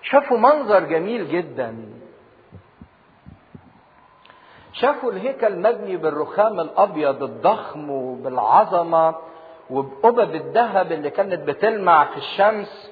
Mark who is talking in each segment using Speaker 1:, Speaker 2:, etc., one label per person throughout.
Speaker 1: شافوا منظر جميل جدا شافوا الهيكل مبني بالرخام الابيض الضخم وبالعظمه وبقبب الذهب اللي كانت بتلمع في الشمس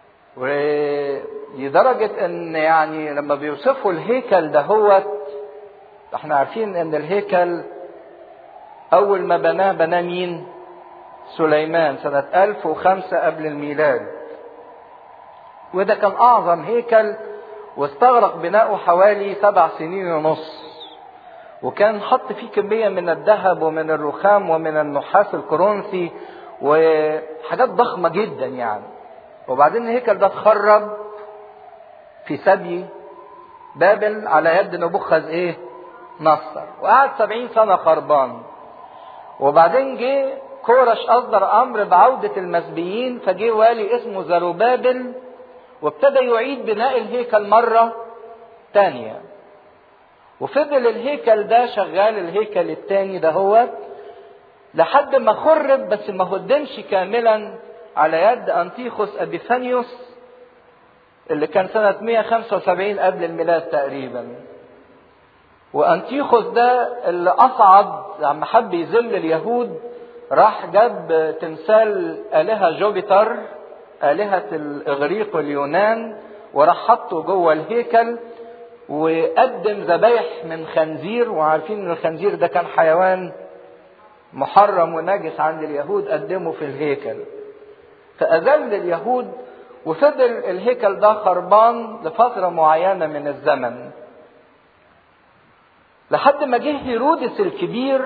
Speaker 1: ولدرجة ان يعني لما بيوصفوا الهيكل دهوت احنا عارفين ان الهيكل اول ما بناه بناه مين سليمان سنة 1005 قبل الميلاد وده كان اعظم هيكل واستغرق بناؤه حوالي سبع سنين ونص وكان حط فيه كمية من الذهب ومن الرخام ومن النحاس الكرونسي وحاجات ضخمة جدا يعني وبعدين الهيكل ده اتخرب في سبي بابل على يد نبوخذ ايه نصر وقعد سبعين سنة خربان وبعدين جه كورش أصدر أمر بعودة المسبيين فجه والي اسمه زروبابل وابتدى يعيد بناء الهيكل مرة تانية وفضل الهيكل ده شغال الهيكل التاني ده هو لحد ما خرب بس ما هدمش كاملا على يد أنتيخوس أبيفانيوس اللي كان سنة 175 قبل الميلاد تقريبا وأنتيخوس ده اللي أصعد لما حب يذل اليهود راح جاب تمثال آلهة جوبيتر آلهة الإغريق واليونان وراح حطه جوه الهيكل وقدم ذبايح من خنزير وعارفين ان الخنزير ده كان حيوان محرم ونجس عند اليهود قدمه في الهيكل فأذل اليهود وفضل الهيكل ده خربان لفترة معينة من الزمن لحد ما جه هيرودس الكبير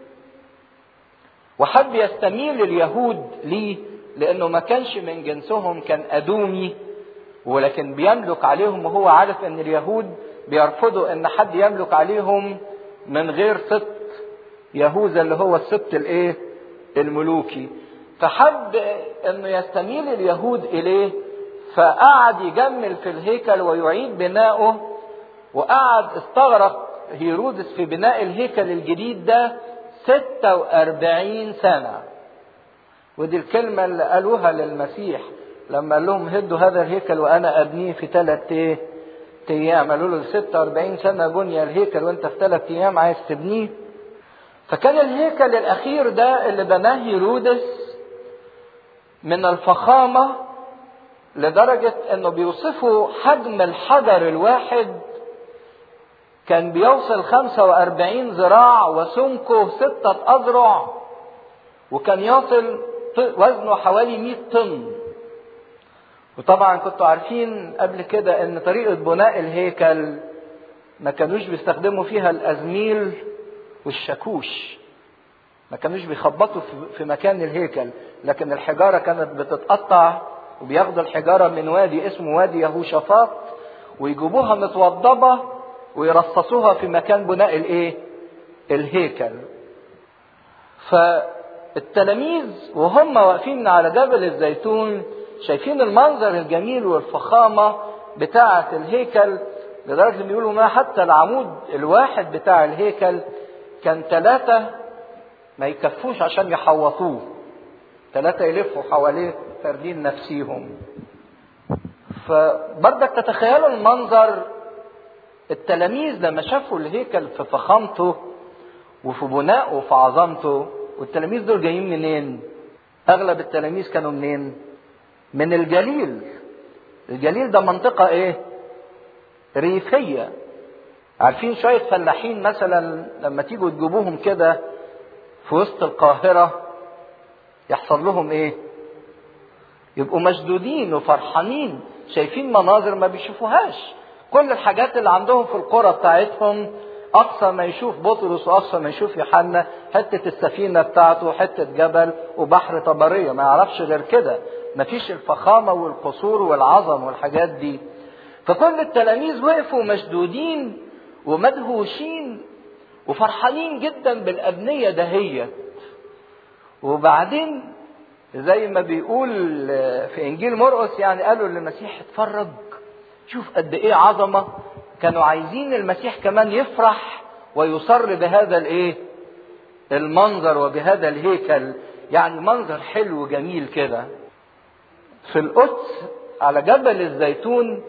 Speaker 1: وحب يستميل اليهود ليه لانه ما كانش من جنسهم كان ادومي ولكن بيملك عليهم وهو عارف ان اليهود بيرفضوا ان حد يملك عليهم من غير سبط يهوذا اللي هو السبط الايه الملوكي فحب انه يستميل اليهود اليه فقعد يجمل في الهيكل ويعيد بناؤه وقعد استغرق هيرودس في بناء الهيكل الجديد ده 46 سنة ودي الكلمة اللي قالوها للمسيح لما قال لهم هدوا هذا الهيكل وأنا أبنيه في ثلاث إيه؟ أيام قالوا له 46 سنة بني الهيكل وأنت في ثلاث أيام عايز تبنيه فكان الهيكل الأخير ده اللي بناه هيرودس من الفخامة لدرجة انه بيوصفوا حجم الحجر الواحد كان بيوصل 45 ذراع وسمكه ستة أذرع وكان يصل وزنه حوالي 100 طن وطبعا كنتوا عارفين قبل كده ان طريقة بناء الهيكل ما كانوش بيستخدموا فيها الأزميل والشاكوش ما كانوش بيخبطوا في مكان الهيكل لكن الحجارة كانت بتتقطع وبياخدوا الحجارة من وادي اسمه وادي يهوشافاط ويجيبوها متوضبة ويرصصوها في مكان بناء الايه الهيكل فالتلاميذ وهم واقفين على جبل الزيتون شايفين المنظر الجميل والفخامة بتاعة الهيكل لدرجة ان بيقولوا ما حتى العمود الواحد بتاع الهيكل كان ثلاثة ما يكفوش عشان يحوطوه ثلاثة يلفوا حواليه فاردين نفسيهم فبرضك تتخيلوا المنظر التلاميذ لما شافوا الهيكل في فخامته وفي بنائه وفي عظمته والتلاميذ دول جايين منين؟ اغلب التلاميذ كانوا منين؟ من الجليل الجليل ده منطقة ايه؟ ريفية عارفين شوية فلاحين مثلا لما تيجوا تجيبوهم كده في وسط القاهرة يحصل لهم ايه؟ يبقوا مشدودين وفرحانين شايفين مناظر ما بيشوفوهاش كل الحاجات اللي عندهم في القرى بتاعتهم اقصى ما يشوف بطرس واقصى ما يشوف يوحنا حته السفينه بتاعته حته جبل وبحر طبريه ما يعرفش غير كده مفيش الفخامه والقصور والعظم والحاجات دي فكل التلاميذ وقفوا مشدودين ومدهوشين وفرحانين جدا بالابنيه دهيت وبعدين زي ما بيقول في انجيل مرقس يعني قالوا للمسيح اتفرج شوف قد ايه عظمه كانوا عايزين المسيح كمان يفرح ويصر بهذا الايه المنظر وبهذا الهيكل يعني منظر حلو جميل كده في القدس على جبل الزيتون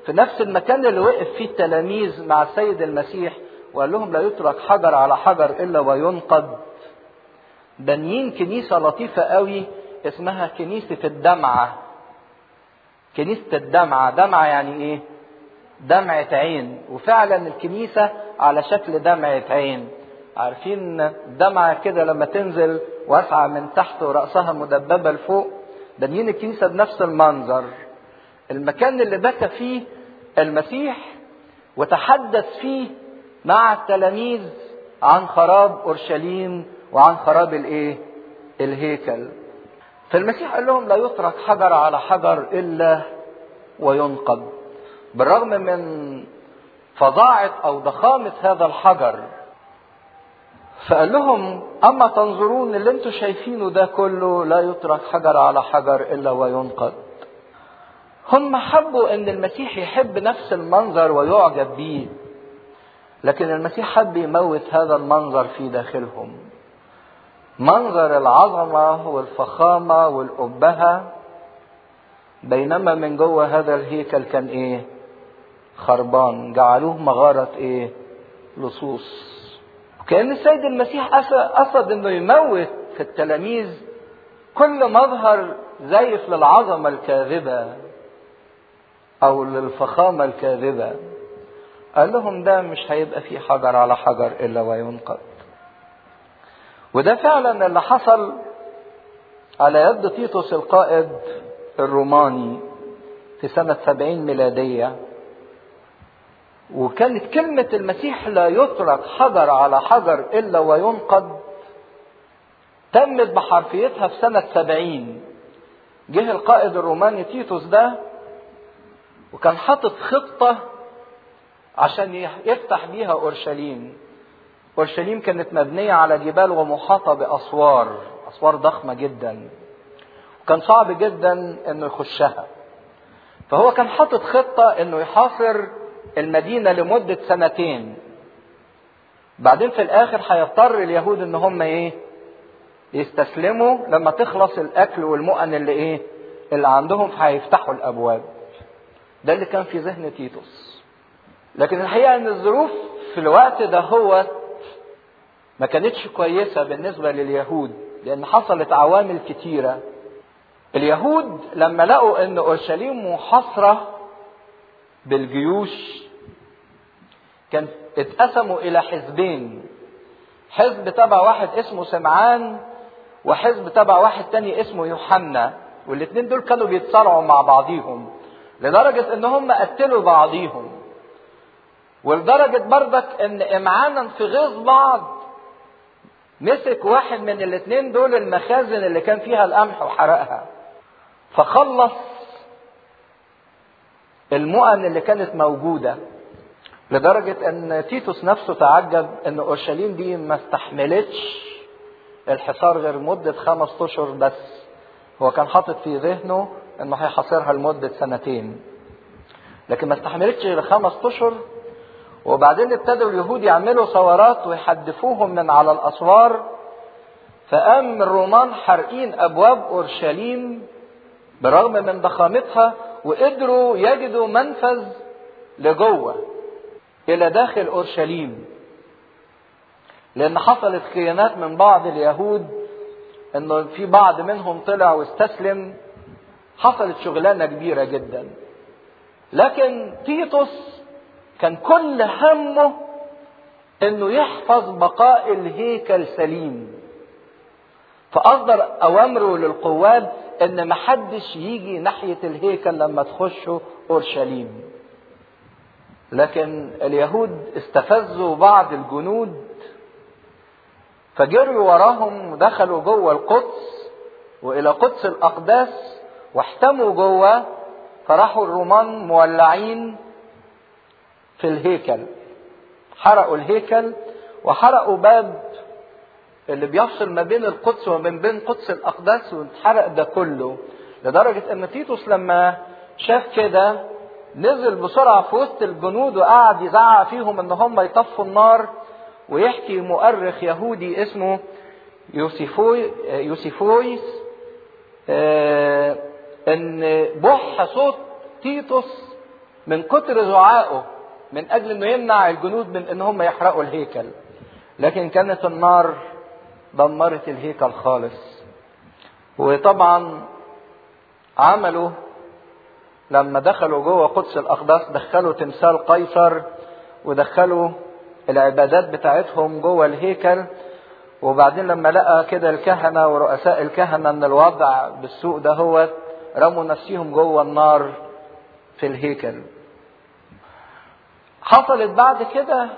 Speaker 1: في نفس المكان اللي وقف فيه التلاميذ مع السيد المسيح وقال لهم لا يترك حجر على حجر الا وينقض بنيين كنيسه لطيفه قوي اسمها كنيسه الدمعه كنيسه الدمعه دمعه يعني ايه دمعه عين وفعلا الكنيسه على شكل دمعه عين عارفين دمعه كده لما تنزل واسعه من تحت وراسها مدببه لفوق بنيين الكنيسه بنفس المنظر المكان اللي بكى فيه المسيح وتحدث فيه مع التلاميذ عن خراب اورشليم وعن خراب الايه الهيكل فالمسيح قال لهم لا يترك حجر على حجر الا وينقض بالرغم من فظاعه او ضخامه هذا الحجر فقال لهم اما تنظرون اللي انتم شايفينه ده كله لا يترك حجر على حجر الا وينقض هم حبوا ان المسيح يحب نفس المنظر ويعجب بيه لكن المسيح حب يموت هذا المنظر في داخلهم منظر العظمة والفخامة والأبهة بينما من جوه هذا الهيكل كان ايه خربان جعلوه مغارة ايه لصوص كأن السيد المسيح قصد انه يموت في التلاميذ كل مظهر زيف للعظمة الكاذبة او للفخامة الكاذبة قال لهم ده مش هيبقى فيه حجر على حجر الا وينقض وده فعلا اللي حصل على يد تيتوس القائد الروماني في سنة سبعين ميلادية وكانت كلمة المسيح لا يترك حجر على حجر إلا وينقض تمت بحرفيتها في سنة سبعين جه القائد الروماني تيتوس ده وكان حاطط خطة عشان يفتح بيها أورشليم أورشليم كانت مبنية على جبال ومحاطة بأسوار أسوار ضخمة جدا وكان صعب جدا إنه يخشها فهو كان حاطط خطة إنه يحاصر المدينة لمدة سنتين بعدين في الآخر هيضطر اليهود إن هم إيه يستسلموا لما تخلص الأكل والمؤن اللي إيه اللي عندهم فهيفتحوا الأبواب ده اللي كان في ذهن تيتوس لكن الحقيقة إن الظروف في الوقت ده هو ما كانتش كويسة بالنسبة لليهود لأن حصلت عوامل كتيرة اليهود لما لقوا أن أورشليم محاصرة بالجيوش كان اتقسموا إلى حزبين حزب تبع واحد اسمه سمعان وحزب تبع واحد تاني اسمه يوحنا والاثنين دول كانوا بيتصارعوا مع بعضيهم لدرجة ان هم قتلوا بعضيهم ولدرجة بردك ان امعانا في غيظ بعض مسك واحد من الاثنين دول المخازن اللي كان فيها القمح وحرقها فخلص المؤن اللي كانت موجودة لدرجة ان تيتوس نفسه تعجب ان اورشليم دي ما استحملتش الحصار غير مدة خمس اشهر بس هو كان حاطط في ذهنه انه هيحاصرها لمدة سنتين لكن ما استحملتش غير خمس اشهر وبعدين ابتدوا اليهود يعملوا ثورات ويحدفوهم من على الاسوار فقام الرومان حارقين ابواب اورشليم بالرغم من ضخامتها وقدروا يجدوا منفذ لجوه الى داخل اورشليم لان حصلت خيانات من بعض اليهود انه في بعض منهم طلع واستسلم حصلت شغلانه كبيره جدا لكن تيتوس كان كل همه انه يحفظ بقاء الهيكل سليم فاصدر اوامره للقواد ان محدش يجي ناحيه الهيكل لما تخشوا اورشليم لكن اليهود استفزوا بعض الجنود فجروا وراهم ودخلوا جوه القدس والى قدس الاقداس واحتموا جوه فراحوا الرومان مولعين في الهيكل حرقوا الهيكل وحرقوا باب اللي بيفصل ما بين القدس وما بين قدس الاقداس واتحرق ده كله لدرجه ان تيتوس لما شاف كده نزل بسرعه في وسط الجنود وقعد يزعق فيهم ان هم يطفوا النار ويحكي مؤرخ يهودي اسمه يوسيفوي يوسيفويس آه ان بح صوت تيتوس من كتر زعائه من اجل انه يمنع الجنود من ان هم يحرقوا الهيكل لكن كانت النار دمرت الهيكل خالص وطبعا عملوا لما دخلوا جوه قدس الاقداس دخلوا تمثال قيصر ودخلوا العبادات بتاعتهم جوه الهيكل وبعدين لما لقى كده الكهنة ورؤساء الكهنة ان الوضع بالسوء ده هو رموا نفسيهم جوه النار في الهيكل حصلت بعد كده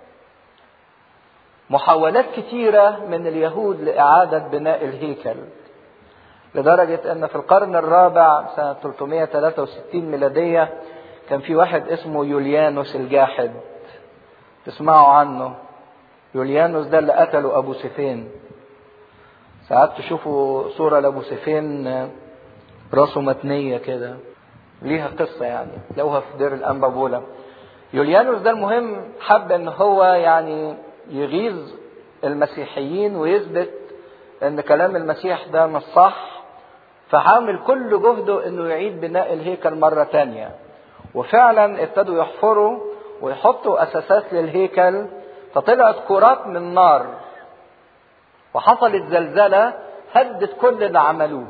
Speaker 1: محاولات كتيرة من اليهود لإعادة بناء الهيكل لدرجة أن في القرن الرابع سنة 363 ميلادية كان في واحد اسمه يوليانوس الجاحد تسمعوا عنه يوليانوس ده اللي قتله أبو سفين ساعات تشوفوا صورة لأبو سفين راسه متنية كده ليها قصة يعني لوها في دير الأنبابولا يوليانوس ده المهم حب ان هو يعني يغيظ المسيحيين ويثبت ان كلام المسيح ده مش صح فعامل كل جهده انه يعيد بناء الهيكل مرة تانية وفعلا ابتدوا يحفروا ويحطوا اساسات للهيكل فطلعت كرات من نار وحصلت زلزلة هدت كل اللي عملوه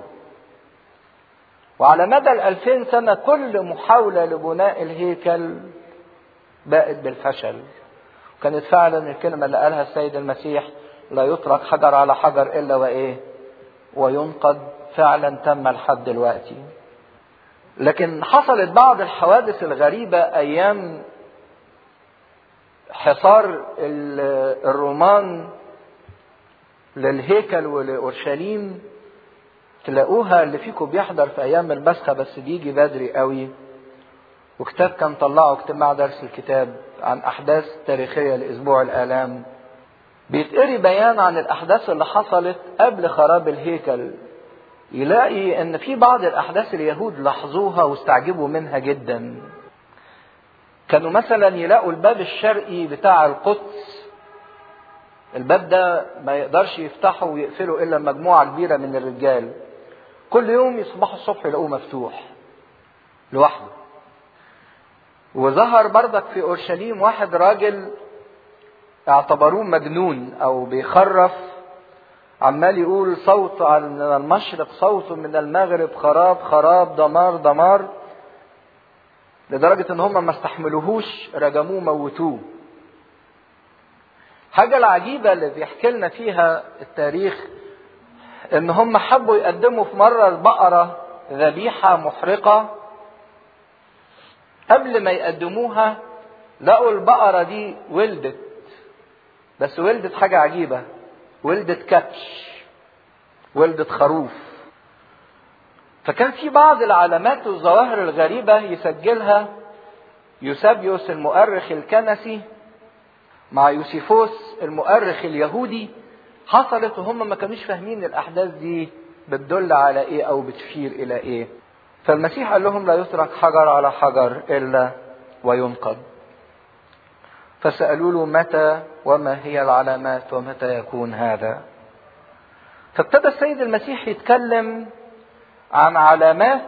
Speaker 1: وعلى مدى الألفين سنة كل محاولة لبناء الهيكل باءت بالفشل كانت فعلا الكلمة اللي قالها السيد المسيح لا يترك حجر على حجر إلا وإيه وينقض فعلا تم لحد دلوقتي لكن حصلت بعض الحوادث الغريبة أيام حصار الرومان للهيكل ولأورشليم تلاقوها اللي فيكم بيحضر في أيام البسخة بس بيجي بدري قوي وكتاب كان طلعه اجتماع درس الكتاب عن أحداث تاريخية لأسبوع الآلام بيتقري بيان عن الأحداث اللي حصلت قبل خراب الهيكل يلاقي ان في بعض الاحداث اليهود لاحظوها واستعجبوا منها جدا كانوا مثلا يلاقوا الباب الشرقي بتاع القدس الباب ده ما يقدرش يفتحه ويقفله الا مجموعه كبيره من الرجال كل يوم يصبحوا الصبح يلاقوه مفتوح لوحده وظهر بردك في اورشليم واحد راجل اعتبروه مجنون او بيخرف عمال يقول صوت من المشرق صوت من المغرب خراب خراب دمار دمار لدرجة ان هم ما استحملوهوش رجموه موتوه حاجة العجيبة اللي بيحكي لنا فيها التاريخ ان هم حبوا يقدموا في مرة البقرة ذبيحة محرقة قبل ما يقدموها لقوا البقرة دي ولدت بس ولدت حاجة عجيبة ولدت كبش ولدت خروف فكان في بعض العلامات والظواهر الغريبة يسجلها يوسابيوس المؤرخ الكنسي مع يوسيفوس المؤرخ اليهودي حصلت وهم ما كانوش فاهمين الأحداث دي بتدل على إيه أو بتشير إلى إيه فالمسيح قال لهم لا يترك حجر على حجر إلا وينقض فسألوا له متى وما هي العلامات ومتى يكون هذا فابتدى السيد المسيح يتكلم عن علامات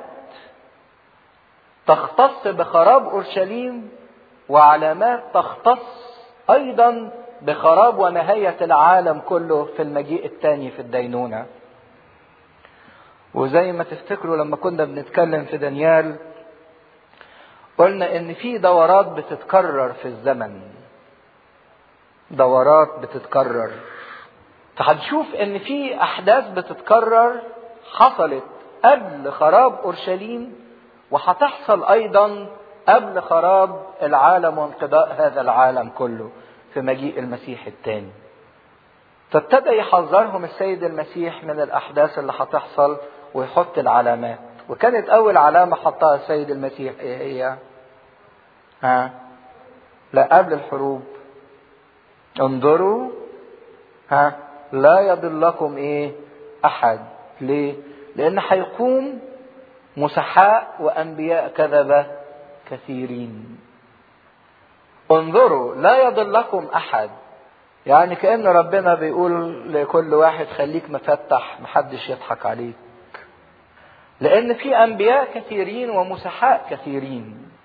Speaker 1: تختص بخراب اورشليم وعلامات تختص ايضا بخراب ونهايه العالم كله في المجيء الثاني في الدينونه وزي ما تفتكروا لما كنا بنتكلم في دانيال قلنا ان في دورات بتتكرر في الزمن دورات بتتكرر فهنشوف ان في احداث بتتكرر حصلت قبل خراب اورشليم وهتحصل ايضا قبل خراب العالم وانقضاء هذا العالم كله في مجيء المسيح الثاني فابتدى يحذرهم السيد المسيح من الاحداث اللي هتحصل ويحط العلامات وكانت اول علامه حطها السيد المسيح ايه هي ها لا قبل الحروب انظروا ها لا يضلكم ايه احد ليه لان هيقوم مسحاء وانبياء كذبه كثيرين انظروا لا يضلكم احد يعني كان ربنا بيقول لكل واحد خليك مفتح محدش يضحك عليك لان في انبياء كثيرين ومسحاء كثيرين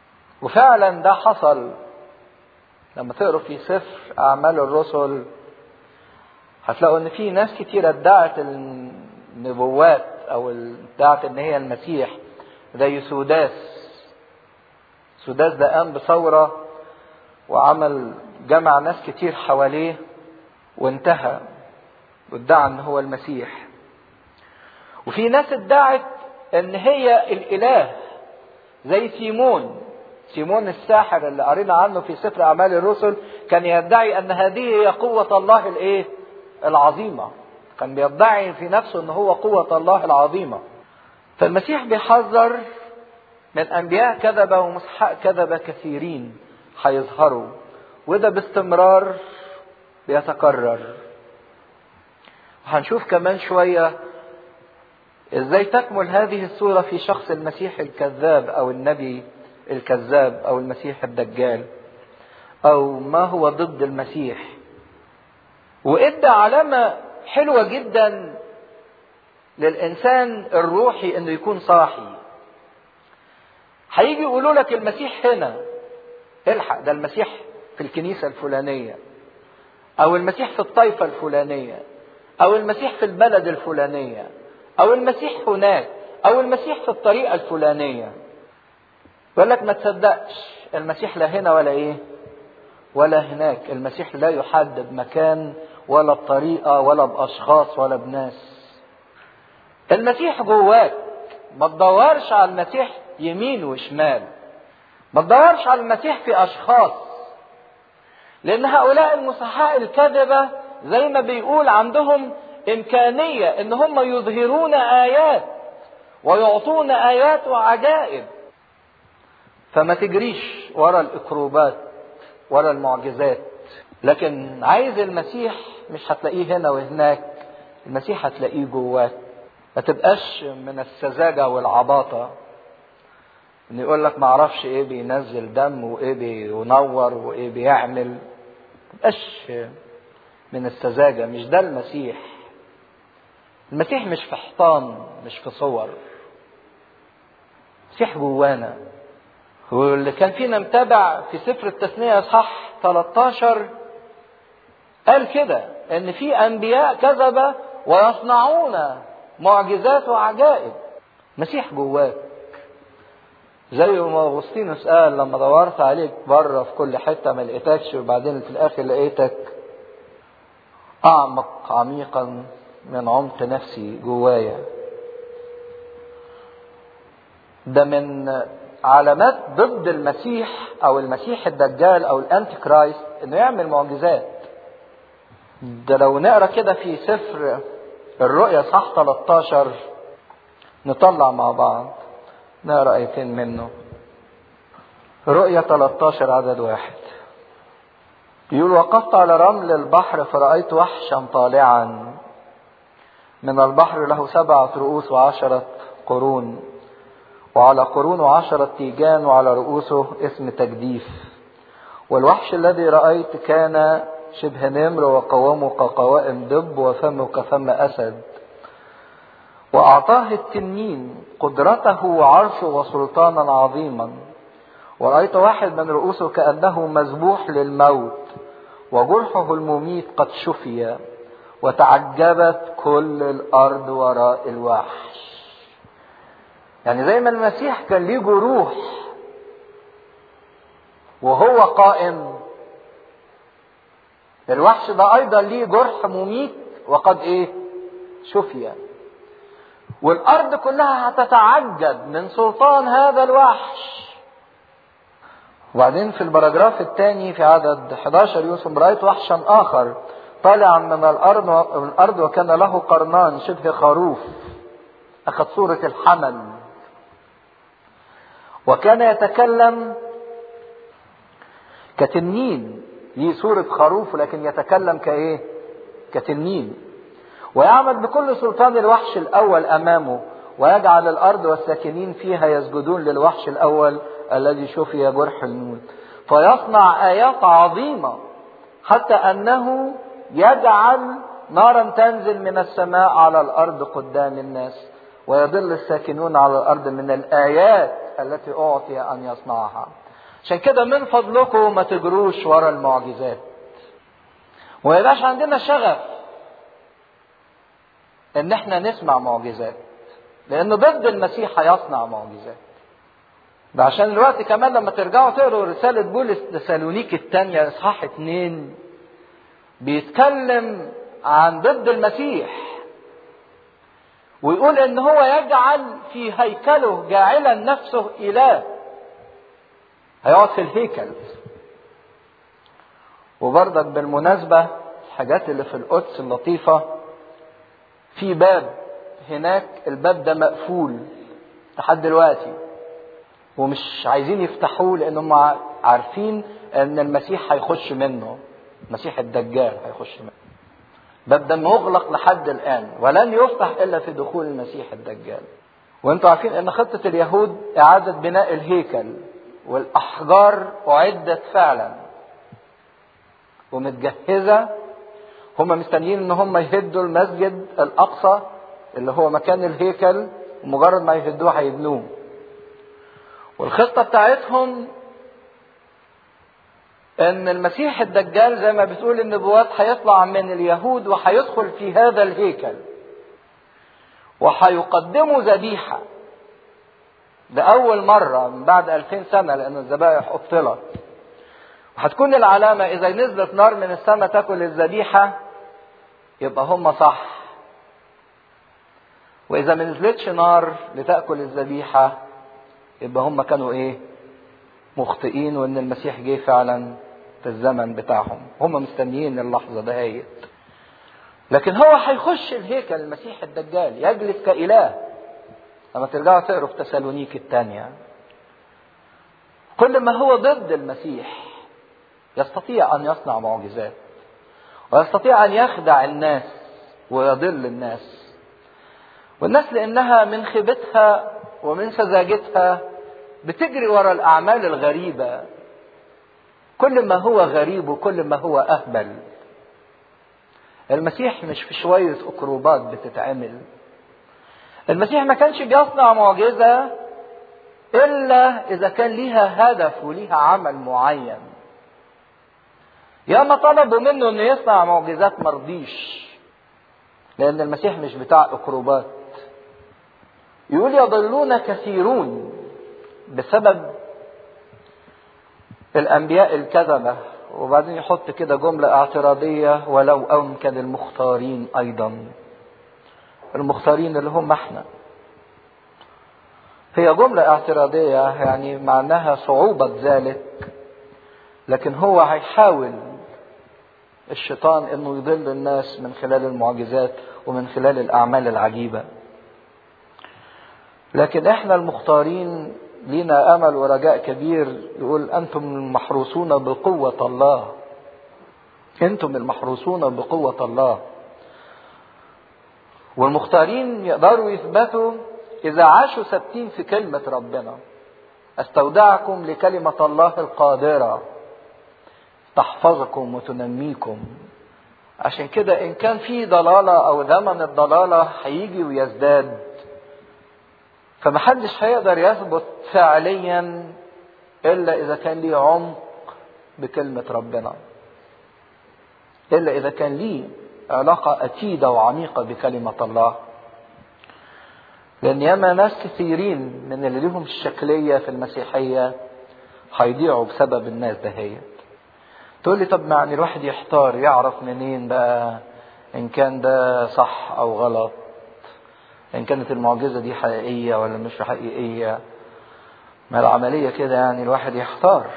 Speaker 1: وفعلا ده حصل لما تقروا في سفر اعمال الرسل هتلاقوا ان في ناس كتير ادعت النبوات او ادعت ان هي المسيح زي سوداس سوداس ده قام بثوره وعمل جمع ناس كتير حواليه وانتهى وادعى ان هو المسيح وفي ناس ادعت ان هي الاله زي سيمون سيمون الساحر اللي قرينا عنه في سفر اعمال الرسل كان يدعي ان هذه هي قوه الله الايه العظيمه كان بيدعي في نفسه ان هو قوه الله العظيمه فالمسيح بيحذر من انبياء كذبه ومسحاء كذبه كثيرين هيظهروا وده باستمرار بيتكرر وهنشوف كمان شويه ازاي تكمل هذه الصوره في شخص المسيح الكذاب او النبي الكذاب او المسيح الدجال او ما هو ضد المسيح وادى علامه حلوه جدا للانسان الروحي انه يكون صاحي هيجي يقولوا لك المسيح هنا الحق ده المسيح في الكنيسه الفلانيه او المسيح في الطائفه الفلانيه او المسيح في البلد الفلانيه او المسيح هناك او المسيح في الطريقه الفلانيه يقول لك ما تصدقش المسيح لا هنا ولا ايه ولا هناك المسيح لا يحدد مكان ولا بطريقه ولا باشخاص ولا بناس المسيح جواك ما تدورش على المسيح يمين وشمال ما تدورش على المسيح في اشخاص لان هؤلاء المسحاء الكذبه زي ما بيقول عندهم امكانيه ان هم يظهرون ايات ويعطون ايات وعجائب فما تجريش ورا الاكروبات ورا المعجزات لكن عايز المسيح مش هتلاقيه هنا وهناك المسيح هتلاقيه جواك ما تبقاش من السذاجه والعباطه ان يقول لك ما اعرفش ايه بينزل دم وايه بينور وايه بيعمل ما تبقاش من السذاجه مش ده المسيح المسيح مش في حيطان مش في صور المسيح جوانا واللي كان فينا متابع في سفر التثنية اصحاح 13 قال كده ان في انبياء كذبة ويصنعون معجزات وعجائب مسيح جواك زي ما اغسطينوس قال لما دورت عليك بره في كل حته ما لقيتكش وبعدين في الاخر لقيتك اعمق عميقا من عمق نفسي جوايا ده من علامات ضد المسيح او المسيح الدجال او الانتي كرايست انه يعمل معجزات ده لو نقرا كده في سفر الرؤيا صح 13 نطلع مع بعض نقرا ايتين منه رؤيا 13 عدد واحد يقول وقفت على رمل البحر فرأيت وحشا طالعا من البحر له سبعة رؤوس وعشرة قرون وعلى قرونه عشرة تيجان وعلى رؤوسه اسم تجديف والوحش الذي رأيت كان شبه نمر وقوامه كقوائم دب وفمه كفم أسد وأعطاه التنين قدرته وعرشه وسلطانا عظيما ورأيت واحد من رؤوسه كأنه مذبوح للموت وجرحه المميت قد شفي وتعجبت كل الأرض وراء الوحش يعني زي ما المسيح كان ليه جروح وهو قائم الوحش ده ايضا ليه جرح مميت وقد ايه شفي والارض كلها هتتعجب من سلطان هذا الوحش وبعدين في البراجراف الثاني في عدد 11 يوسف رأيت وحشا آخر طالعا من الأرض من الأرض وكان له قرنان شبه خروف أخذ صورة الحمل وكان يتكلم كتنين ليه صورة خروف لكن يتكلم كإيه؟ كتنين ويعمل بكل سلطان الوحش الأول أمامه ويجعل الأرض والساكنين فيها يسجدون للوحش الأول الذي شفي جرح الموت فيصنع آيات عظيمة حتى أنه يجعل نارا تنزل من السماء على الأرض قدام الناس ويضل الساكنون على الأرض من الآيات التي أعطي أن يصنعها عشان كده من فضلكم ما تجروش ورا المعجزات وما يبقاش عندنا شغف ان احنا نسمع معجزات لان ضد المسيح هيصنع معجزات ده عشان الوقت كمان لما ترجعوا تقروا رسالة بولس تسالونيك الثانية اصحاح اتنين بيتكلم عن ضد المسيح ويقول ان هو يجعل في هيكله جاعلا نفسه اله هيقعد في الهيكل وبرضك بالمناسبة الحاجات اللي في القدس اللطيفة في باب هناك الباب ده مقفول لحد دلوقتي ومش عايزين يفتحوه لان هم عارفين ان المسيح هيخش منه المسيح الدجال هيخش منه باب ده مغلق لحد الان ولن يفتح الا في دخول المسيح الدجال وانتم عارفين ان خطه اليهود اعاده بناء الهيكل والاحجار اعدت فعلا ومتجهزه هم مستنيين ان هم يهدوا المسجد الاقصى اللي هو مكان الهيكل ومجرد ما يهدوه هيبنوه والخطه بتاعتهم ان المسيح الدجال زي ما بتقول النبوات هيطلع من اليهود وهيدخل في هذا الهيكل وهيقدموا ذبيحة لأول مرة من بعد ألفين سنة لأن الذبائح أبطلت وهتكون العلامة إذا نزلت نار من السماء تاكل الذبيحة يبقى هم صح وإذا ما نزلتش نار لتأكل الذبيحة يبقى هم كانوا إيه؟ مخطئين وإن المسيح جه فعلا في الزمن بتاعهم هم مستنيين اللحظة دهيت لكن هو هيخش الهيكل المسيح الدجال يجلس كإله لما ترجعوا تقروا في تسالونيك الثانية كل ما هو ضد المسيح يستطيع أن يصنع معجزات ويستطيع أن يخدع الناس ويضل الناس والناس لأنها من خيبتها ومن سذاجتها بتجري ورا الأعمال الغريبة كل ما هو غريب وكل ما هو أهبل المسيح مش في شوية أكروبات بتتعمل المسيح ما كانش بيصنع معجزة إلا إذا كان ليها هدف وليها عمل معين ياما طلبوا منه إنه يصنع معجزات مرضيش لأن المسيح مش بتاع أكروبات يقول يضلون كثيرون بسبب الأنبياء الكذبة وبعدين يحط كده جملة اعتراضية ولو أمكن المختارين أيضا المختارين اللي هم احنا هي جملة اعتراضية يعني معناها صعوبة ذلك لكن هو هيحاول الشيطان انه يضل الناس من خلال المعجزات ومن خلال الاعمال العجيبة لكن احنا المختارين لينا امل ورجاء كبير يقول انتم المحروسون بقوة الله انتم المحروسون بقوة الله والمختارين يقدروا يثبتوا اذا عاشوا ثابتين في كلمة ربنا استودعكم لكلمة الله القادرة تحفظكم وتنميكم عشان كده ان كان في ضلالة او زمن الضلالة هيجي ويزداد فمحدش هيقدر يثبت فعليا الا اذا كان ليه عمق بكلمة ربنا الا اذا كان ليه علاقة أكيدة وعميقة بكلمة الله لأن ياما ناس كثيرين من اللي ليهم الشكلية في المسيحية هيضيعوا بسبب الناس دهيت تقول لي طب يعني الواحد يحتار يعرف منين بقى إن كان ده صح أو غلط إن كانت المعجزة دي حقيقية ولا مش حقيقية ما العملية كده يعني الواحد يحتار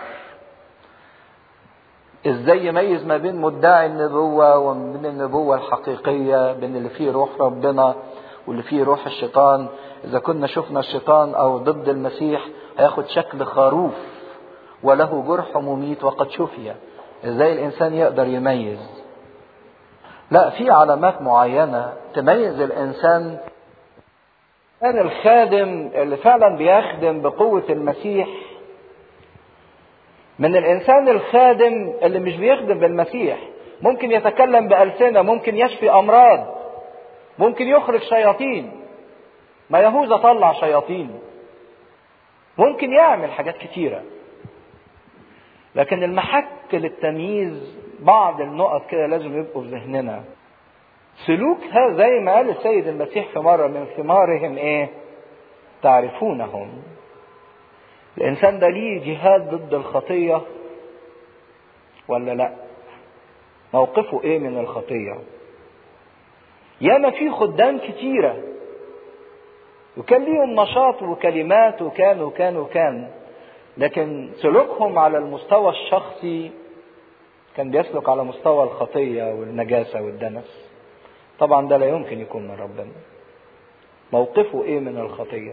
Speaker 1: ازاي يميز ما بين مدعي النبوة وما بين النبوة الحقيقية بين اللي فيه روح ربنا واللي فيه روح الشيطان اذا كنا شفنا الشيطان او ضد المسيح هياخد شكل خروف وله جرح مميت وقد شفي ازاي الانسان يقدر يميز لا في علامات معينة تميز الانسان كان الخادم اللي فعلا بيخدم بقوة المسيح من الانسان الخادم اللي مش بيخدم بالمسيح ممكن يتكلم بألسنة ممكن يشفي امراض ممكن يخرج شياطين ما يهوذا طلع شياطين ممكن يعمل حاجات كتيرة لكن المحك للتمييز بعض النقط كده لازم يبقوا في ذهننا سلوك هذا زي ما قال السيد المسيح في مرة من ثمارهم ايه تعرفونهم الانسان ده ليه جهاد ضد الخطية ولا لا موقفه ايه من الخطية ياما في خدام كتيرة وكان ليهم نشاط وكلمات وكان وكان وكان لكن سلوكهم على المستوى الشخصي كان بيسلك على مستوى الخطية والنجاسة والدنس طبعا ده لا يمكن يكون من ربنا موقفه ايه من الخطية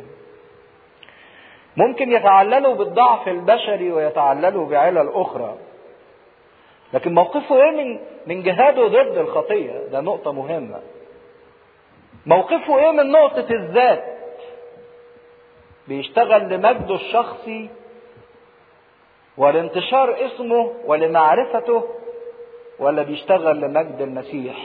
Speaker 1: ممكن يتعللوا بالضعف البشري ويتعللوا بعلل اخرى لكن موقفه ايه من من جهاده ضد الخطية ده نقطة مهمة موقفه ايه من نقطة الذات بيشتغل لمجده الشخصي ولانتشار اسمه ولمعرفته ولا بيشتغل لمجد المسيح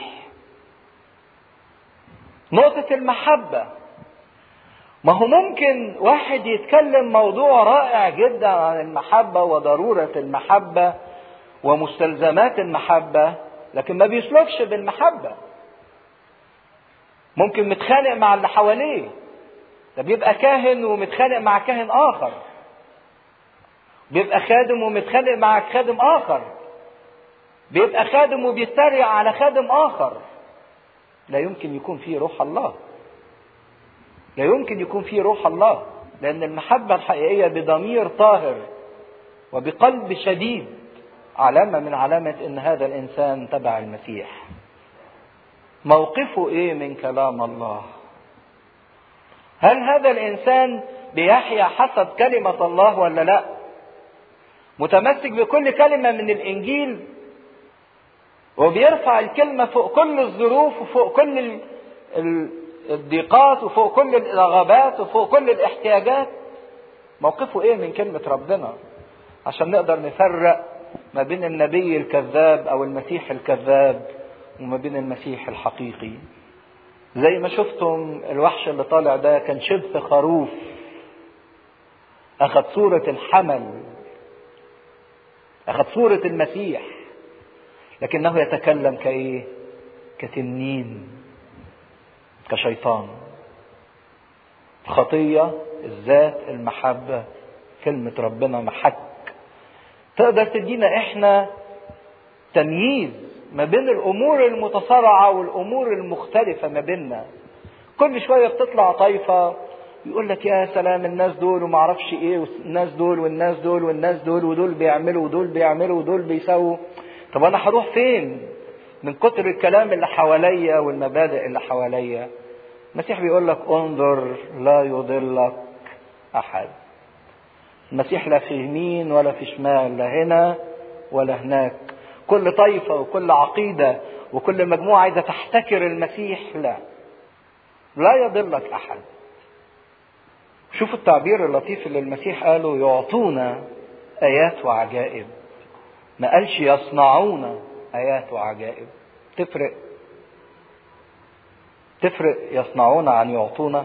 Speaker 1: نقطة المحبة ما هو ممكن واحد يتكلم موضوع رائع جدا عن المحبة وضرورة المحبة ومستلزمات المحبة لكن ما بيسلكش بالمحبة ممكن متخانق مع اللي حواليه ده بيبقى كاهن ومتخانق مع كاهن آخر بيبقى خادم ومتخانق مع خادم آخر بيبقى خادم وبيتريق على خادم آخر لا يمكن يكون فيه روح الله لا يمكن يكون فيه روح الله لأن المحبة الحقيقية بضمير طاهر وبقلب شديد علامة من علامة أن هذا الإنسان تبع المسيح موقفه إيه من كلام الله هل هذا الإنسان بيحيا حسب كلمة الله ولا لا متمسك بكل كلمة من الإنجيل وبيرفع الكلمة فوق كل الظروف وفوق كل الضيقات وفوق كل الرغبات وفوق كل الاحتياجات موقفه ايه من كلمة ربنا عشان نقدر نفرق ما بين النبي الكذاب او المسيح الكذاب وما بين المسيح الحقيقي زي ما شفتم الوحش اللي طالع ده كان شبه خروف اخذ صورة الحمل اخذ صورة المسيح لكنه يتكلم كايه كتنين كشيطان خطية الذات المحبة كلمة ربنا محك تقدر تدينا احنا تمييز ما بين الامور المتصارعة والامور المختلفة ما بيننا كل شوية بتطلع طائفة يقول لك يا سلام الناس دول وما اعرفش ايه والناس دول والناس دول والناس دول ودول بيعملوا ودول بيعملوا ودول بيسووا طب انا هروح فين من كتر الكلام اللي حواليا والمبادئ اللي حواليا المسيح بيقول لك انظر لا يضلك احد المسيح لا في يمين ولا في شمال لا هنا ولا هناك كل طائفة وكل عقيدة وكل مجموعة عايزة تحتكر المسيح لا لا يضلك أحد شوفوا التعبير اللطيف اللي المسيح قاله يعطونا آيات وعجائب ما قالش يصنعون آيات وعجائب تفرق تفرق يصنعون عن يعطونا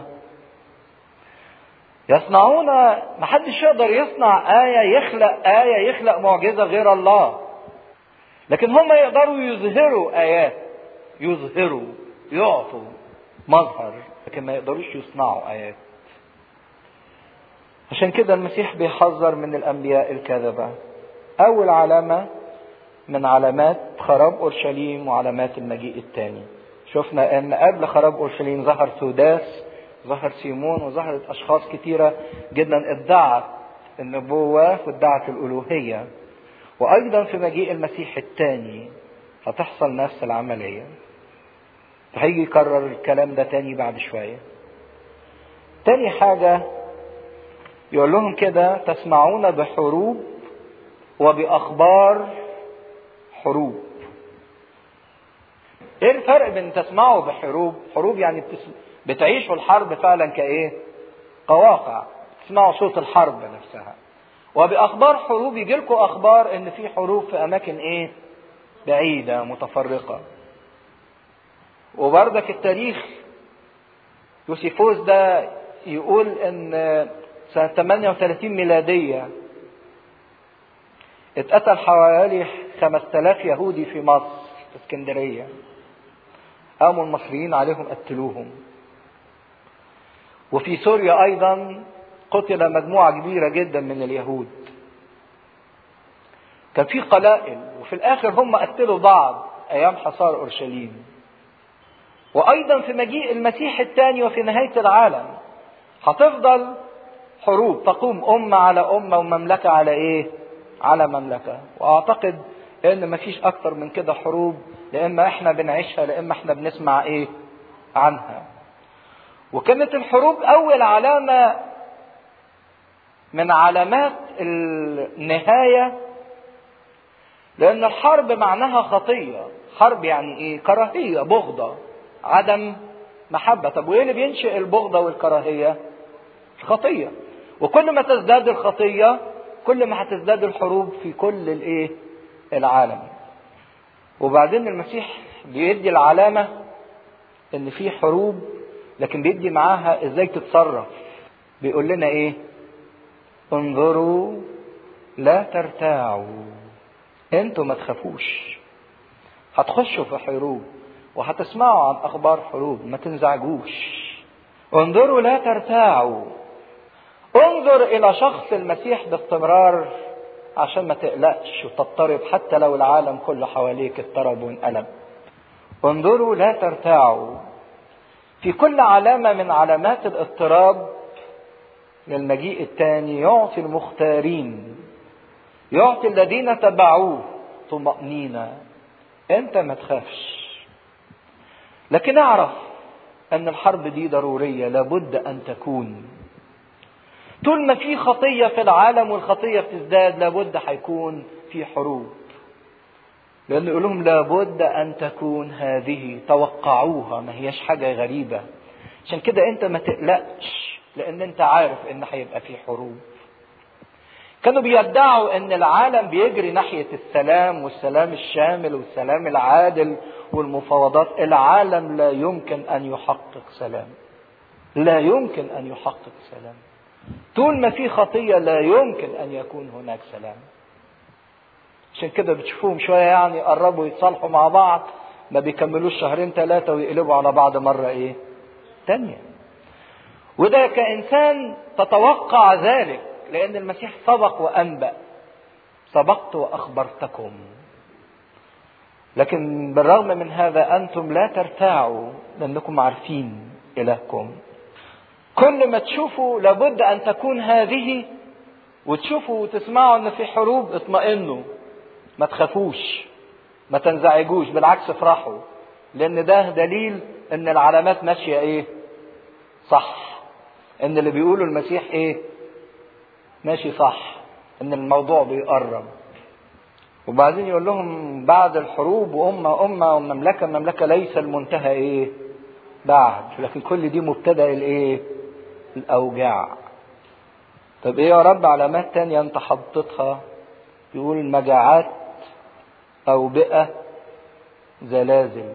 Speaker 1: يصنعون ما حدش يقدر يصنع آية يخلق آية يخلق معجزة غير الله لكن هم يقدروا يظهروا آيات يظهروا يعطوا مظهر لكن ما يقدروش يصنعوا آيات عشان كده المسيح بيحذر من الأنبياء الكاذبة أول علامة من علامات خراب أورشليم وعلامات المجيء الثاني شفنا أن قبل خراب أورشليم ظهر سوداس ظهر سيمون وظهرت أشخاص كتيرة جدا ادعت النبوة وادعت الألوهية وأيضا في مجيء المسيح الثاني هتحصل نفس العملية هيجي يكرر الكلام ده تاني بعد شوية تاني حاجة يقول لهم كده تسمعون بحروب وبأخبار حروب ايه الفرق بين تسمعوا بحروب حروب يعني بتس... بتعيشوا الحرب فعلا كايه قواقع تسمعوا صوت الحرب نفسها وبأخبار حروب يجي لكم أخبار إن في حروب في أماكن إيه؟ بعيدة متفرقة. وبردك التاريخ يوسيفوس ده يقول إن سنة 38 ميلادية اتقتل حوالي 5000 يهودي في مصر في اسكندرية قاموا المصريين عليهم قتلوهم وفي سوريا أيضا قتل مجموعة كبيرة جدا من اليهود كان في قلائل وفي الآخر هم قتلوا بعض أيام حصار أورشليم وأيضا في مجيء المسيح الثاني وفي نهاية العالم هتفضل حروب تقوم أمة على أمة ومملكة على إيه؟ على مملكة وأعتقد إن مفيش أكتر من كده حروب لإما إحنا بنعيشها لإما إحنا بنسمع إيه؟ عنها. وكانت الحروب أول علامة من علامات النهاية لأن الحرب معناها خطية، حرب يعني إيه؟ كراهية، بغضة، عدم محبة، طب وإيه اللي بينشئ البغضة والكراهية؟ الخطية. وكل ما تزداد الخطية كل ما هتزداد الحروب في كل الايه العالم وبعدين المسيح بيدي العلامة ان في حروب لكن بيدي معاها ازاي تتصرف بيقول لنا ايه انظروا لا ترتاعوا انتوا ما تخافوش هتخشوا في حروب وهتسمعوا عن اخبار حروب ما تنزعجوش انظروا لا ترتاعوا انظر الى شخص المسيح باستمرار عشان ما تقلقش وتضطرب حتى لو العالم كله حواليك اضطرب وانقلب انظروا لا ترتاعوا في كل علامة من علامات الاضطراب للمجيء الثاني يعطي المختارين يعطي الذين تبعوه طمأنينة انت ما تخافش لكن اعرف ان الحرب دي ضرورية لابد ان تكون طول ما في خطية في العالم والخطية بتزداد لابد هيكون في حروب لأنه يقول لهم لابد أن تكون هذه توقعوها ما هيش حاجة غريبة عشان كده أنت ما تقلقش لأن أنت عارف إن هيبقى في حروب كانوا بيدعوا ان العالم بيجري ناحية السلام والسلام الشامل والسلام العادل والمفاوضات العالم لا يمكن ان يحقق سلام لا يمكن ان يحقق سلام طول ما في خطية لا يمكن أن يكون هناك سلام عشان كده بتشوفوهم شوية يعني قربوا يتصالحوا مع بعض ما بيكملوش شهرين ثلاثة ويقلبوا على بعض مرة إيه تانية وده كإنسان تتوقع ذلك لأن المسيح سبق وأنبأ سبقت وأخبرتكم لكن بالرغم من هذا أنتم لا ترتاعوا لأنكم عارفين إلهكم كل ما تشوفوا لابد ان تكون هذه وتشوفوا وتسمعوا ان في حروب اطمئنوا ما تخافوش ما تنزعجوش بالعكس افرحوا لان ده دليل ان العلامات ماشيه ايه صح ان اللي بيقوله المسيح ايه ماشي صح ان الموضوع بيقرب وبعدين يقول لهم بعد الحروب وأمة أمة ومملكة مملكة ليس المنتهى إيه؟ بعد لكن كل دي مبتدأ الإيه؟ الأوجاع طب إيه يا رب علامات تانية أنت حطيتها يقول مجاعات أوبئة زلازل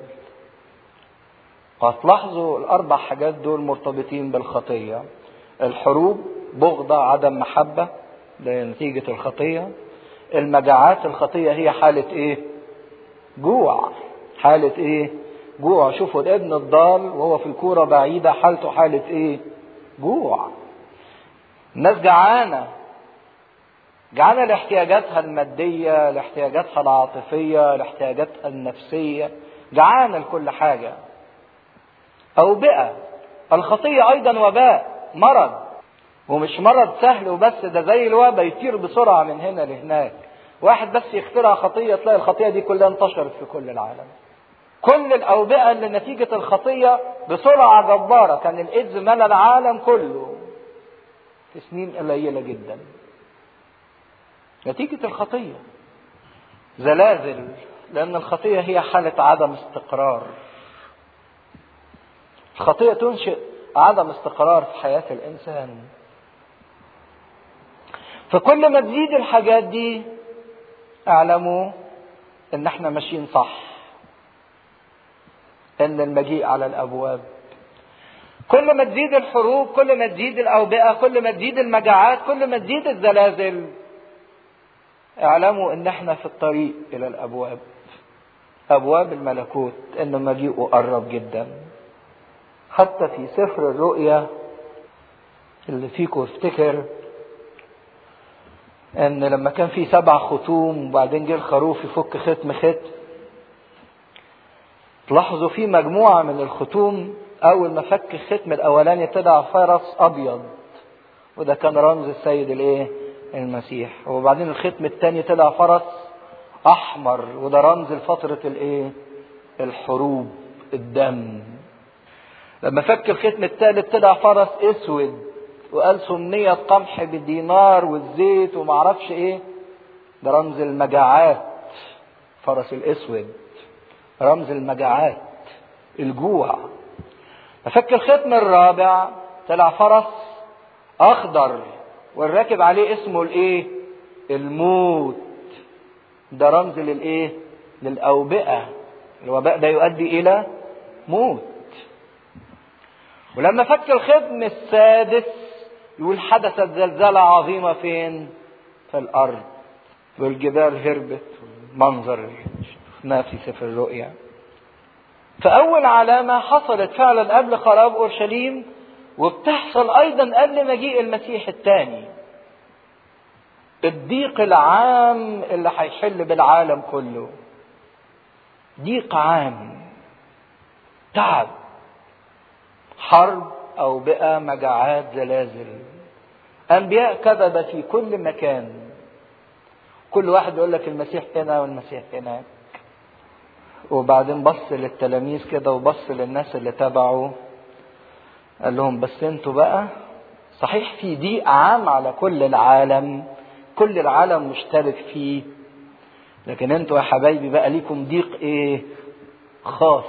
Speaker 1: وهتلاحظوا الأربع حاجات دول مرتبطين بالخطية الحروب بغضة عدم محبة ده نتيجة الخطية المجاعات الخطية هي حالة إيه؟ جوع حالة إيه؟ جوع شوفوا الابن الضال وهو في الكورة بعيدة حالته حالة إيه؟ جوع الناس جعانة جعانة لاحتياجاتها المادية لاحتياجاتها العاطفية لاحتياجاتها النفسية جعانة لكل حاجة أوبئة الخطية أيضا وباء مرض ومش مرض سهل وبس ده زي الوباء يطير بسرعة من هنا لهناك واحد بس يخترع خطية تلاقي الخطية دي كلها انتشرت في كل العالم كل الأوبئة اللي نتيجة الخطية بسرعة جبارة كان الإيدز ملا العالم كله في سنين قليلة جدا نتيجة الخطية زلازل لأن الخطية هي حالة عدم استقرار الخطية تنشئ عدم استقرار في حياة الإنسان فكل ما تزيد الحاجات دي اعلموا ان احنا ماشيين صح ان المجيء على الابواب كل ما تزيد الحروب كل ما تزيد الاوبئه كل ما تزيد المجاعات كل ما تزيد الزلازل اعلموا ان احنا في الطريق الى الابواب ابواب الملكوت ان مجيئه قرب جدا حتى في سفر الرؤيا اللي فيكم افتكر ان لما كان في سبع ختوم وبعدين جه الخروف يفك ختم ختم تلاحظوا في مجموعة من الختوم أول ما فك الختم الأولاني طلع فرس أبيض وده كان رمز السيد الإيه؟ المسيح وبعدين الختم الثاني طلع فرس أحمر وده رمز لفترة الإيه؟ الحروب الدم لما فك الختم الثالث طلع فرس أسود وقال سمنية قمح بالدينار والزيت ومعرفش إيه ده رمز المجاعات فرس الأسود رمز المجاعات الجوع ففك الختم الرابع طلع فرس اخضر والراكب عليه اسمه الايه الموت ده رمز للايه للاوبئه الوباء ده يؤدي الى موت ولما فك الختم السادس يقول حدثت زلزالة عظيمة فين؟ في الأرض والجبال هربت منظر شفناه في سفر الرؤيا فأول علامة حصلت فعلا قبل خراب أورشليم وبتحصل أيضا قبل مجيء المسيح الثاني الضيق العام اللي هيحل بالعالم كله ضيق عام تعب حرب أوبئة مجاعات زلازل أنبياء كذب في كل مكان كل واحد يقول لك المسيح هنا والمسيح هناك وبعدين بص للتلاميذ كده وبص للناس اللي تبعه قال لهم بس انتوا بقى صحيح في ضيق عام على كل العالم كل العالم مشترك فيه لكن انتوا يا حبايبي بقى ليكم ضيق ايه خاص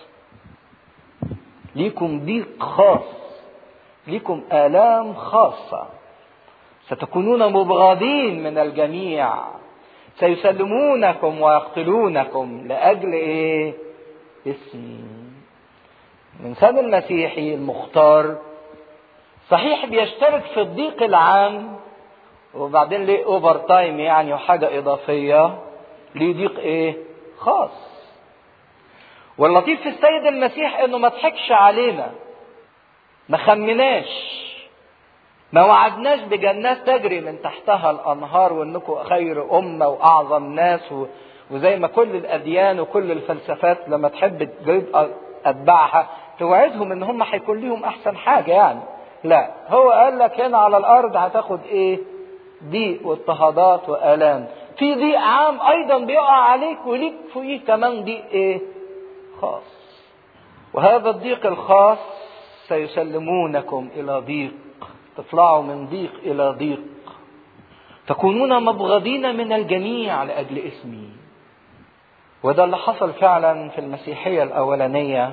Speaker 1: ليكم ضيق خاص ليكم آلام خاصة ستكونون مبغضين من الجميع سيسلمونكم ويقتلونكم لأجل إيه؟ اسمي. الإنسان المسيحي المختار صحيح بيشترك في الضيق العام وبعدين ليه اوفر تايم يعني وحاجة إضافية ليه ضيق إيه؟ خاص. واللطيف في السيد المسيح إنه ما ضحكش علينا. ما خمناش. ما وعدناش بجنات تجري من تحتها الانهار وانكم خير امه واعظم ناس و... وزي ما كل الاديان وكل الفلسفات لما تحب تجيب اتباعها توعدهم ان هم هيكون ليهم احسن حاجه يعني لا هو قال لك هنا على الارض هتاخد ايه ضيق واضطهادات والام في ضيق عام ايضا بيقع عليك وليك فوقيه كمان ضيق ايه خاص وهذا الضيق الخاص سيسلمونكم الى ضيق تطلعوا من ضيق الى ضيق تكونون مبغضين من الجميع لاجل اسمي وده اللي حصل فعلا في المسيحيه الاولانيه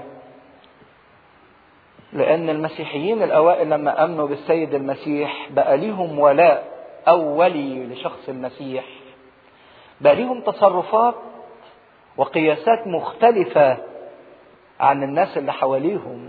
Speaker 1: لان المسيحيين الاوائل لما امنوا بالسيد المسيح بقى ليهم ولاء اولي لشخص المسيح بقى ليهم تصرفات وقياسات مختلفه عن الناس اللي حواليهم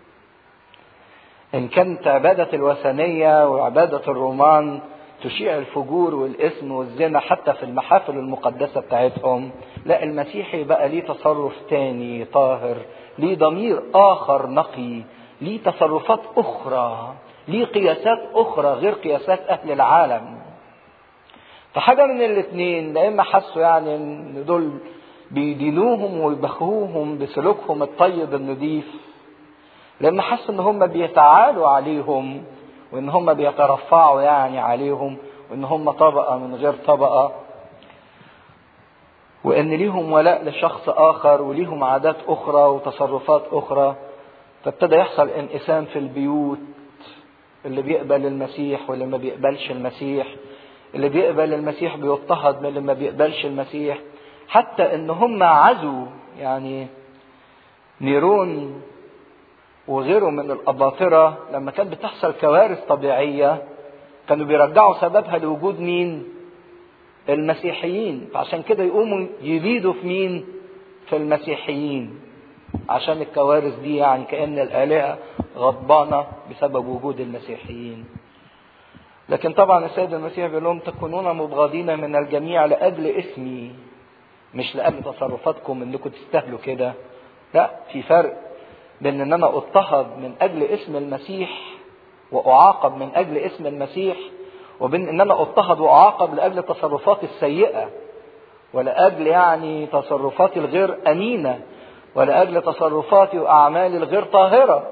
Speaker 1: إن كانت عبادة الوثنية وعبادة الرومان تشيع الفجور والإثم والزنا حتى في المحافل المقدسة بتاعتهم لا المسيحي بقى ليه تصرف تاني طاهر ليه ضمير آخر نقي ليه تصرفات أخرى ليه قياسات أخرى غير قياسات أهل العالم فحاجة من الاثنين لا إما حسوا يعني إن دول بيدينوهم ويبخوهم بسلوكهم الطيب النظيف لما حسوا ان هم بيتعالوا عليهم وان هم بيترفعوا يعني عليهم وان هم طبقة من غير طبقة وان ليهم ولاء لشخص اخر وليهم عادات اخرى وتصرفات اخرى فابتدى يحصل انقسام في البيوت اللي بيقبل المسيح واللي ما بيقبلش المسيح اللي بيقبل المسيح بيضطهد من اللي ما بيقبلش المسيح حتى ان هم عزوا يعني نيرون وغيره من الأباطرة لما كانت بتحصل كوارث طبيعية كانوا بيرجعوا سببها لوجود مين؟ المسيحيين فعشان كده يقوموا يبيدوا في مين؟ في المسيحيين عشان الكوارث دي يعني كأن الآلهة غضبانة بسبب وجود المسيحيين لكن طبعا السيد المسيح بيقول لهم تكونون مبغضين من الجميع لاجل اسمي مش لاجل تصرفاتكم انكم تستاهلوا كده لا في فرق بين ان انا اضطهد من اجل اسم المسيح واعاقب من اجل اسم المسيح وبين ان انا اضطهد واعاقب لاجل تصرفاتي السيئه ولاجل يعني تصرفاتي الغير امينه ولاجل تصرفاتي واعمالي الغير طاهره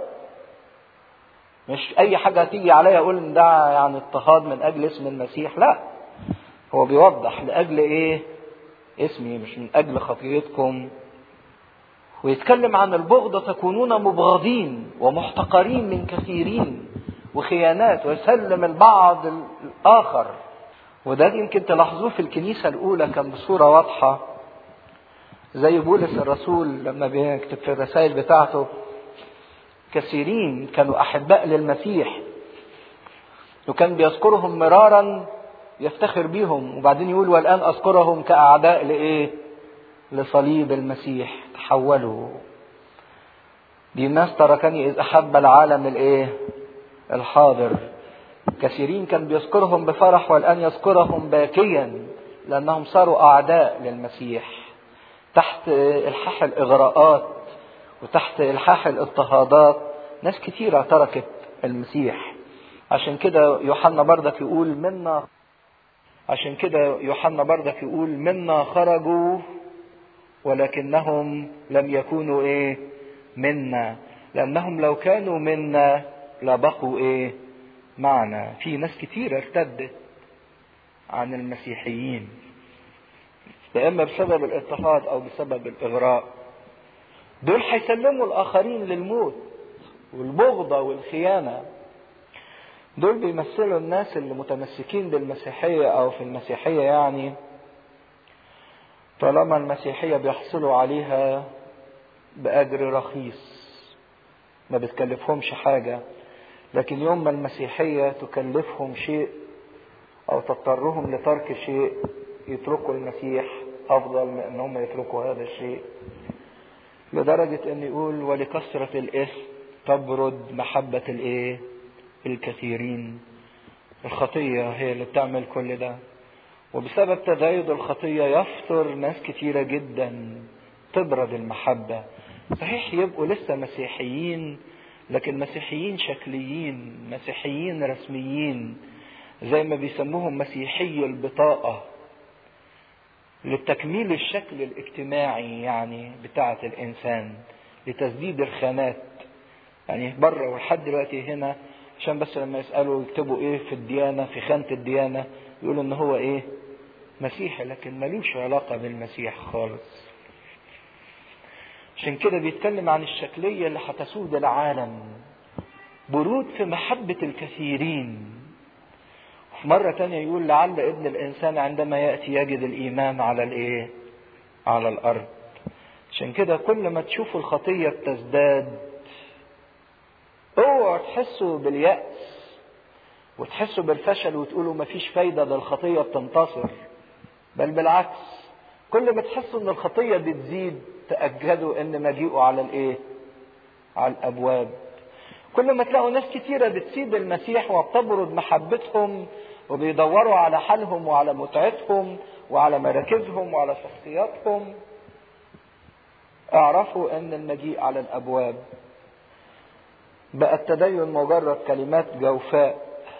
Speaker 1: مش اي حاجه تيجي عليا اقول ان ده يعني اضطهاد من اجل اسم المسيح لا هو بيوضح لاجل ايه اسمي مش من اجل خطيتكم ويتكلم عن البغضة تكونون مبغضين ومحتقرين من كثيرين وخيانات ويسلم البعض الآخر وده يمكن تلاحظوه في الكنيسة الأولى كان بصورة واضحة زي بولس الرسول لما بيكتب في الرسائل بتاعته كثيرين كانوا أحباء للمسيح وكان بيذكرهم مرارا يفتخر بيهم وبعدين يقول والآن أذكرهم كأعداء لإيه؟ لصليب المسيح تحولوا دي الناس تركني إذ أحب العالم الإيه؟ الحاضر كثيرين كان بيذكرهم بفرح والآن يذكرهم باكيا لأنهم صاروا أعداء للمسيح تحت إلحاح الإغراءات وتحت إلحاح الاضطهادات ناس كتيرة تركت المسيح عشان كده يوحنا بردك يقول منا عشان كده يوحنا بردك يقول منا خرجوا ولكنهم لم يكونوا ايه منا لانهم لو كانوا منا لبقوا ايه معنا في ناس كتير ارتدت عن المسيحيين يا اما بسبب الاضطهاد او بسبب الاغراء دول هيسلموا الاخرين للموت والبغضه والخيانه دول بيمثلوا الناس اللي متمسكين بالمسيحيه او في المسيحيه يعني طالما المسيحيه بيحصلوا عليها باجر رخيص ما بتكلفهمش حاجه لكن يوم ما المسيحيه تكلفهم شيء او تضطرهم لترك شيء يتركوا المسيح افضل من ان هم يتركوا هذا الشيء لدرجة ان يقول ولكثرة الاثم تبرد محبة الايه الكثيرين الخطية هي اللي بتعمل كل ده وبسبب تزايد الخطية يفطر ناس كتيرة جدا تبرد المحبة صحيح يبقوا لسه مسيحيين لكن مسيحيين شكليين مسيحيين رسميين زي ما بيسموهم مسيحي البطاقة لتكميل الشكل الاجتماعي يعني بتاعة الإنسان لتسديد الخانات يعني بره ولحد دلوقتي هنا عشان بس لما يسألوا يكتبوا ايه في الديانة في خانة الديانة يقولوا ان هو ايه مسيحي لكن ملوش علاقة بالمسيح خالص عشان كده بيتكلم عن الشكلية اللي هتسود العالم برود في محبة الكثيرين في مرة تانية يقول لعل ابن الإنسان عندما يأتي يجد الإيمان على الإيه؟ على الأرض. عشان كده كل ما تشوفوا الخطية بتزداد اوعوا تحسوا باليأس وتحسوا بالفشل وتقولوا مفيش فايدة ده الخطية بتنتصر. بل بالعكس كل ما تحسوا إن الخطية بتزيد تأكدوا إن مجيئه على الإيه؟ على الأبواب. كل ما تلاقوا ناس كتيرة بتسيب المسيح وبتبرد محبتهم وبيدوروا على حالهم وعلى متعتهم وعلى مراكزهم وعلى شخصياتهم اعرفوا ان المجيء على الابواب بقى التدين مجرد كلمات جوفاء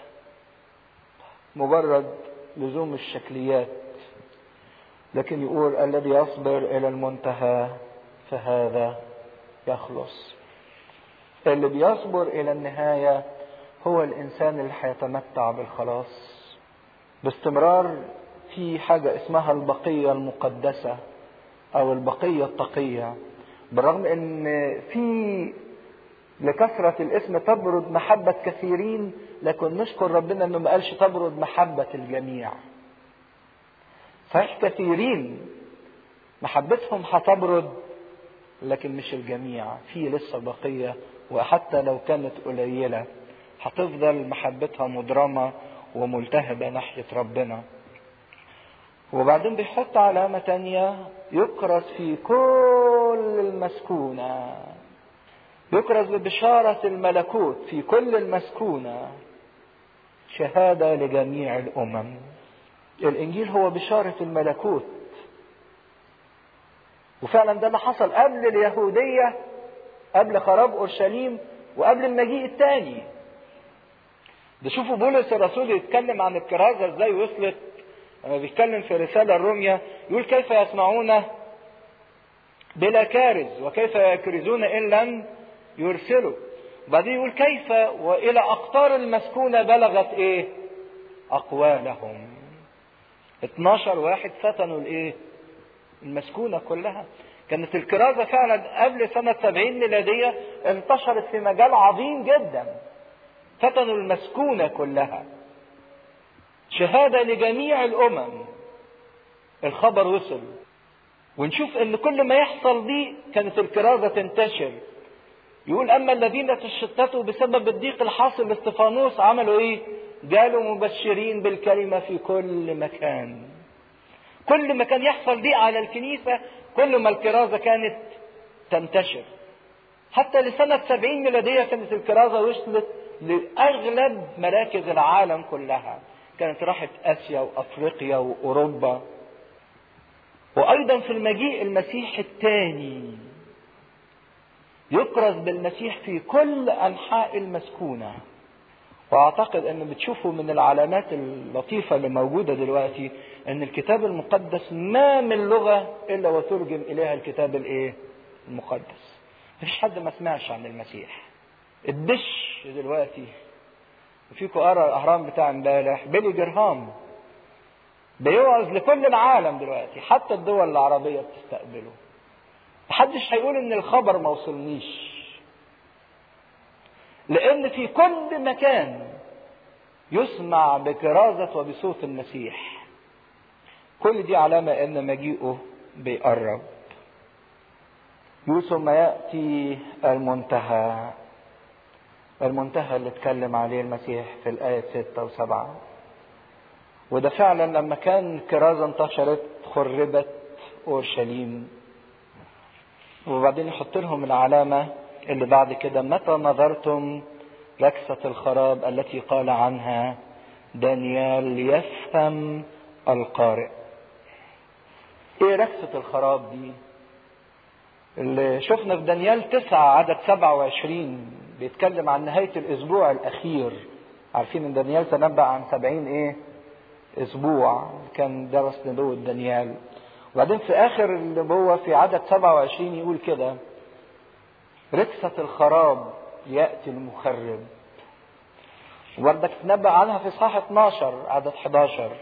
Speaker 1: مجرد لزوم الشكليات لكن يقول الذي يصبر الى المنتهى فهذا يخلص اللي بيصبر الى النهايه هو الانسان اللي هيتمتع بالخلاص باستمرار في حاجه اسمها البقيه المقدسه او البقيه التقيه بالرغم ان في لكثرة الاسم تبرد محبة كثيرين لكن نشكر ربنا انه ما قالش تبرد محبة الجميع. صحيح كثيرين محبتهم هتبرد لكن مش الجميع في لسه بقية وحتى لو كانت قليلة هتفضل محبتها مضرمة وملتهبة ناحية ربنا وبعدين بيحط علامة تانية يكرز في كل المسكونة يكرز ببشارة الملكوت في كل المسكونة شهادة لجميع الأمم الإنجيل هو بشارة الملكوت وفعلا ده اللي حصل قبل اليهودية قبل خراب أورشليم وقبل المجيء الثاني ده شوفوا بولس الرسول يتكلم عن الكرازة ازاي وصلت لما بيتكلم في رسالة الرومية يقول كيف يسمعون بلا كارز وكيف يكرزون إن لم يرسلوا وبعدين يقول كيف وإلى أقطار المسكونة بلغت إيه أقوالهم 12 واحد فتنوا الإيه المسكونة كلها كانت الكرازة فعلا قبل سنة 70 ميلادية انتشرت في مجال عظيم جدا فتنوا المسكونة كلها شهادة لجميع الأمم الخبر وصل ونشوف ان كل ما يحصل دي كانت الكرازة تنتشر يقول اما الذين تشتتوا بسبب الضيق الحاصل لاستفانوس عملوا ايه جالوا مبشرين بالكلمة في كل مكان كل ما كان يحصل ضيق على الكنيسة كل ما الكرازة كانت تنتشر حتى لسنة سبعين ميلادية كانت الكرازة وصلت لأغلب مراكز العالم كلها كانت راحت آسيا وأفريقيا وأوروبا وأيضا في المجيء المسيح الثاني يكرز بالمسيح في كل أنحاء المسكونة واعتقد ان بتشوفوا من العلامات اللطيفة اللي موجودة دلوقتي ان الكتاب المقدس ما من لغة الا وترجم اليها الكتاب الايه المقدس مفيش حد ما سمعش عن المسيح الدش دلوقتي وفيكم قرا الاهرام بتاع امبارح بيلي جرهام بيوعظ لكل العالم دلوقتي حتى الدول العربية بتستقبله محدش هيقول ان الخبر ما وصلنيش لان في كل مكان يسمع بكرازة وبصوت المسيح كل دي علامة ان مجيئه بيقرب ثم يأتي المنتهى المنتهى اللي اتكلم عليه المسيح في الآية ستة وسبعة وده فعلا لما كان الكرازة انتشرت خربت أورشليم وبعدين يحط لهم العلامة اللي بعد كده متى نظرتم ركسة الخراب التي قال عنها دانيال ليفهم القارئ ايه ركسة الخراب دي اللي شفنا في دانيال تسعة عدد سبعة وعشرين بيتكلم عن نهاية الأسبوع الأخير عارفين إن دانيال تنبأ عن سبعين إيه أسبوع كان درس نبوة دانيال وبعدين في آخر النبوة في عدد سبعة وعشرين يقول كده ركسة الخراب يأتي المخرب وبردك تنبأ عنها في صحاح 12 عدد 11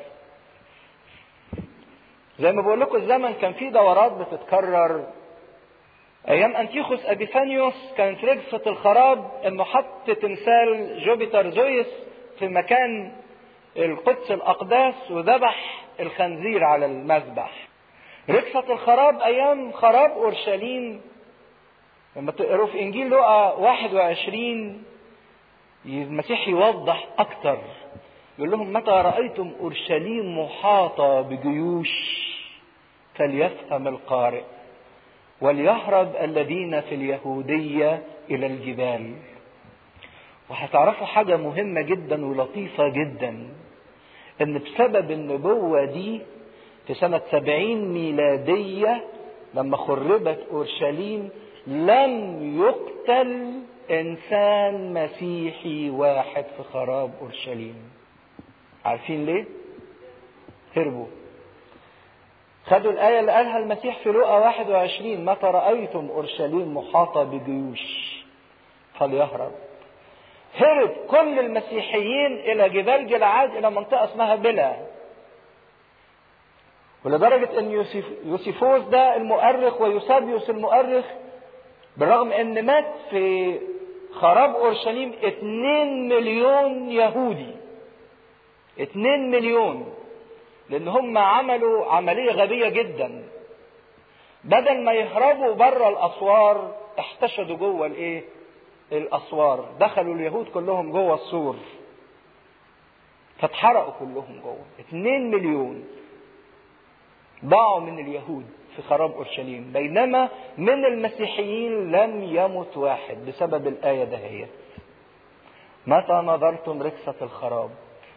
Speaker 1: زي ما بقول لكم الزمن كان فيه دورات بتتكرر ايام انتيخوس ابيفانيوس كانت رجفة الخراب انه حط تمثال جوبيتر زويس في مكان القدس الاقداس وذبح الخنزير على المذبح رجفة الخراب ايام خراب اورشليم لما تقروا في انجيل لقا 21 المسيح يوضح اكتر يقول لهم متى رايتم اورشليم محاطه بجيوش فليفهم القارئ وليهرب الذين في اليهوديه الى الجبال وهتعرفوا حاجه مهمه جدا ولطيفه جدا ان بسبب النبوه دي في سنه سبعين ميلاديه لما خربت اورشليم لم يقتل انسان مسيحي واحد في خراب اورشليم عارفين ليه هربوا خدوا الآية اللي قالها المسيح في لوقا 21 متى رأيتم أورشليم محاطة بجيوش فليهرب هرب كل المسيحيين إلى جبال جلعاد إلى منطقة اسمها بلا ولدرجة أن يوسف يوسيفوس ده المؤرخ ويوسابيوس المؤرخ بالرغم ان مات في خراب اورشليم 2 مليون يهودي 2 مليون لان هم عملوا عمليه غبيه جدا بدل ما يهربوا بره الاسوار احتشدوا جوه الايه الاسوار دخلوا اليهود كلهم جوه السور فاتحرقوا كلهم جوه 2 مليون ضاعوا من اليهود في خراب اورشليم بينما من المسيحيين لم يمت واحد بسبب الايه دهيت متى نظرتم ركسه الخراب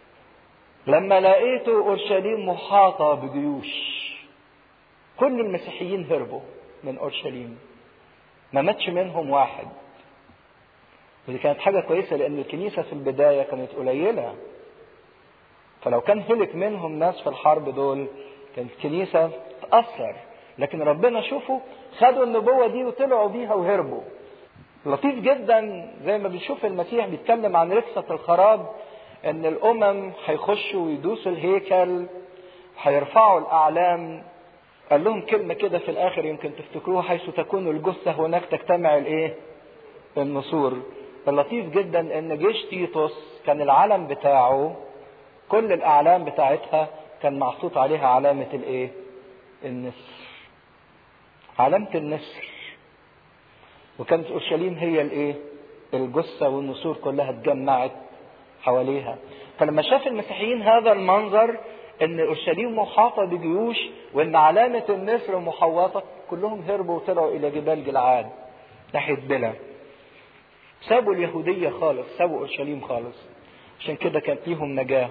Speaker 1: لما لقيت اورشليم محاطه بجيوش كل المسيحيين هربوا من اورشليم ما ماتش منهم واحد ودي كانت حاجه كويسه لان الكنيسه في البدايه كانت قليله فلو كان هلك منهم ناس في الحرب دول كانت الكنيسه تاثر لكن ربنا شوفوا خدوا النبوه دي وطلعوا بيها وهربوا لطيف جدا زي ما بنشوف المسيح بيتكلم عن ركسة الخراب ان الامم هيخشوا ويدوسوا الهيكل هيرفعوا الاعلام قال لهم كلمة كده في الاخر يمكن تفتكروها حيث تكون الجثة هناك تجتمع الايه النسور اللطيف جدا ان جيش تيتوس كان العلم بتاعه كل الاعلام بتاعتها كان محطوط عليها علامة الايه النسر علامة النسر وكانت اورشليم هي الايه الجثه والنسور كلها اتجمعت حواليها فلما شاف المسيحيين هذا المنظر ان اورشليم محاطه بجيوش وان علامه النسر محوطه كلهم هربوا وطلعوا الى جبال جلعاد ناحيه بلا سابوا اليهوديه خالص سابوا اورشليم خالص عشان كده كانت ليهم نجاه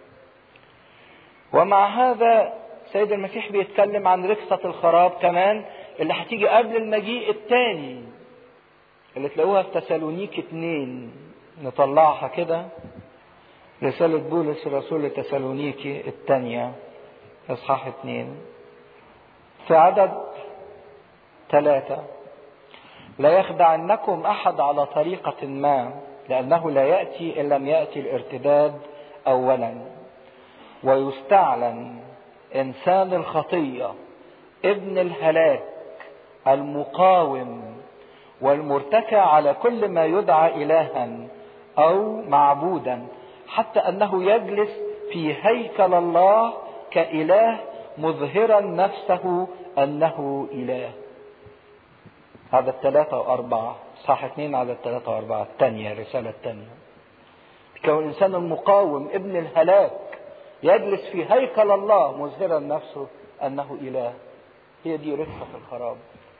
Speaker 1: ومع هذا سيد المسيح بيتكلم عن ركسة الخراب كمان اللي هتيجي قبل المجيء الثاني اللي تلاقوها في تسالونيك اتنين نطلعها كده رسالة بولس الرسول لتسالونيكي الثانية إصحاح اتنين في عدد ثلاثة لا يخدعنكم أحد على طريقة ما لأنه لا يأتي إن لم يأتي الارتداد أولا ويستعلن إنسان الخطية ابن الهلاك المقاوم والمرتكع على كل ما يدعى إلها أو معبودا حتى أنه يجلس في هيكل الله كإله مظهرا نفسه أنه إله هذا الثلاثة وأربعة صح اثنين على الثلاثة وأربعة الثانية الرسالة الثانية كون الإنسان المقاوم ابن الهلاك يجلس في هيكل الله مظهرا نفسه أنه إله هي دي رفقة الخراب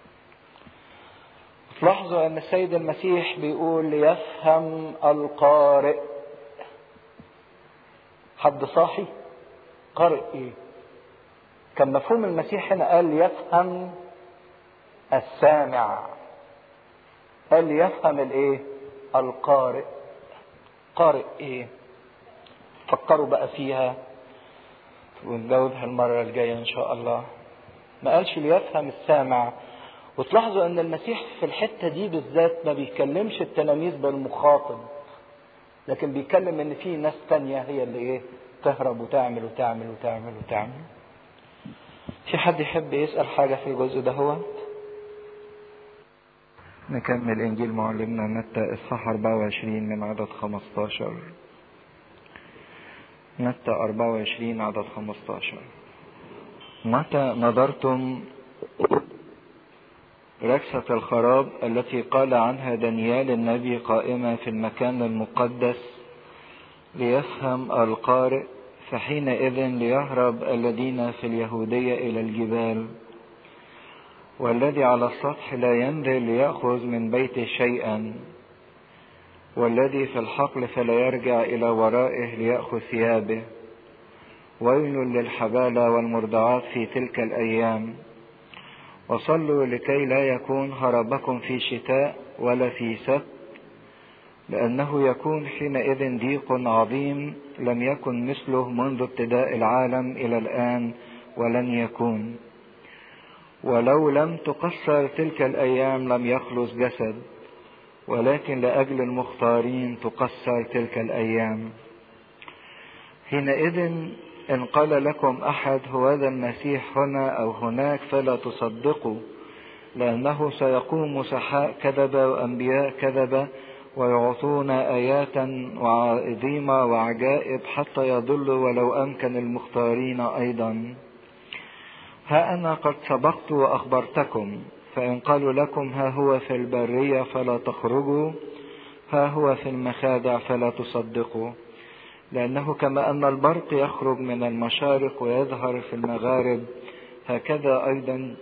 Speaker 1: تلاحظوا أن السيد المسيح بيقول يفهم القارئ حد صاحي قارئ ايه كان مفهوم المسيح هنا قال يفهم السامع قال يفهم الايه القارئ قارئ ايه فكروا بقى فيها ونجاوبها المرة الجاية ان شاء الله ما قالش ليفهم السامع وتلاحظوا ان المسيح في الحتة دي بالذات ما بيكلمش التلاميذ بالمخاطب لكن بيتكلم ان في ناس تانية هي اللي ايه تهرب وتعمل وتعمل وتعمل وتعمل في حد يحب يسأل حاجة في الجزء ده هو نكمل انجيل معلمنا متى اصحاح 24 من عدد 15 متى 24 عدد 15 متى نظرتم ركسة الخراب التي قال عنها دانيال النبي قائمة في المكان المقدس ليفهم القارئ فحينئذ ليهرب الذين في اليهودية إلى الجبال والذي على السطح لا ينزل ليأخذ من بيته شيئا والذي في الحقل فلا يرجع إلى ورائه ليأخذ ثيابه ويل للحبالة والمرضعات في تلك الأيام وصلوا لكي لا يكون هربكم في شتاء ولا في سبت لأنه يكون حينئذ ضيق عظيم لم يكن مثله منذ ابتداء العالم إلى الآن ولن يكون ولو لم تقصر تلك الأيام لم يخلص جسد ولكن لأجل المختارين تقصر تلك الأيام حينئذ إن قال لكم أحد هو هذا المسيح هنا أو هناك فلا تصدقوا لأنه سيقوم سحاء كذبة وأنبياء كذبة ويعطون آيات عظيمة وعجائب حتى يضلوا ولو أمكن المختارين أيضا ها أنا قد سبقت وأخبرتكم فإن قالوا لكم ها هو في البرية فلا تخرجوا ها هو في المخادع فلا تصدقوا لأنه كما أن البرق يخرج من المشارق ويظهر في المغارب هكذا أيضا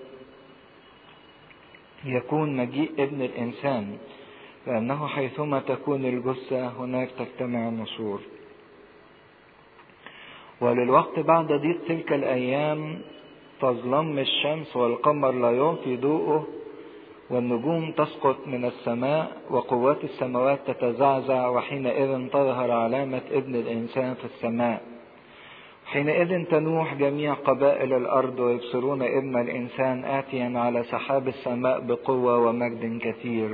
Speaker 1: يكون مجيء ابن الإنسان لأنه حيثما تكون الجثة هناك تجتمع النسور
Speaker 2: وللوقت بعد ضيق تلك الأيام تظلم الشمس والقمر لا يعطي ضوءه والنجوم تسقط من السماء وقوات السماوات تتزعزع وحينئذ تظهر علامة ابن الإنسان في السماء حينئذ تنوح جميع قبائل الأرض ويبصرون ابن الإنسان آتيا على سحاب السماء بقوة ومجد كثير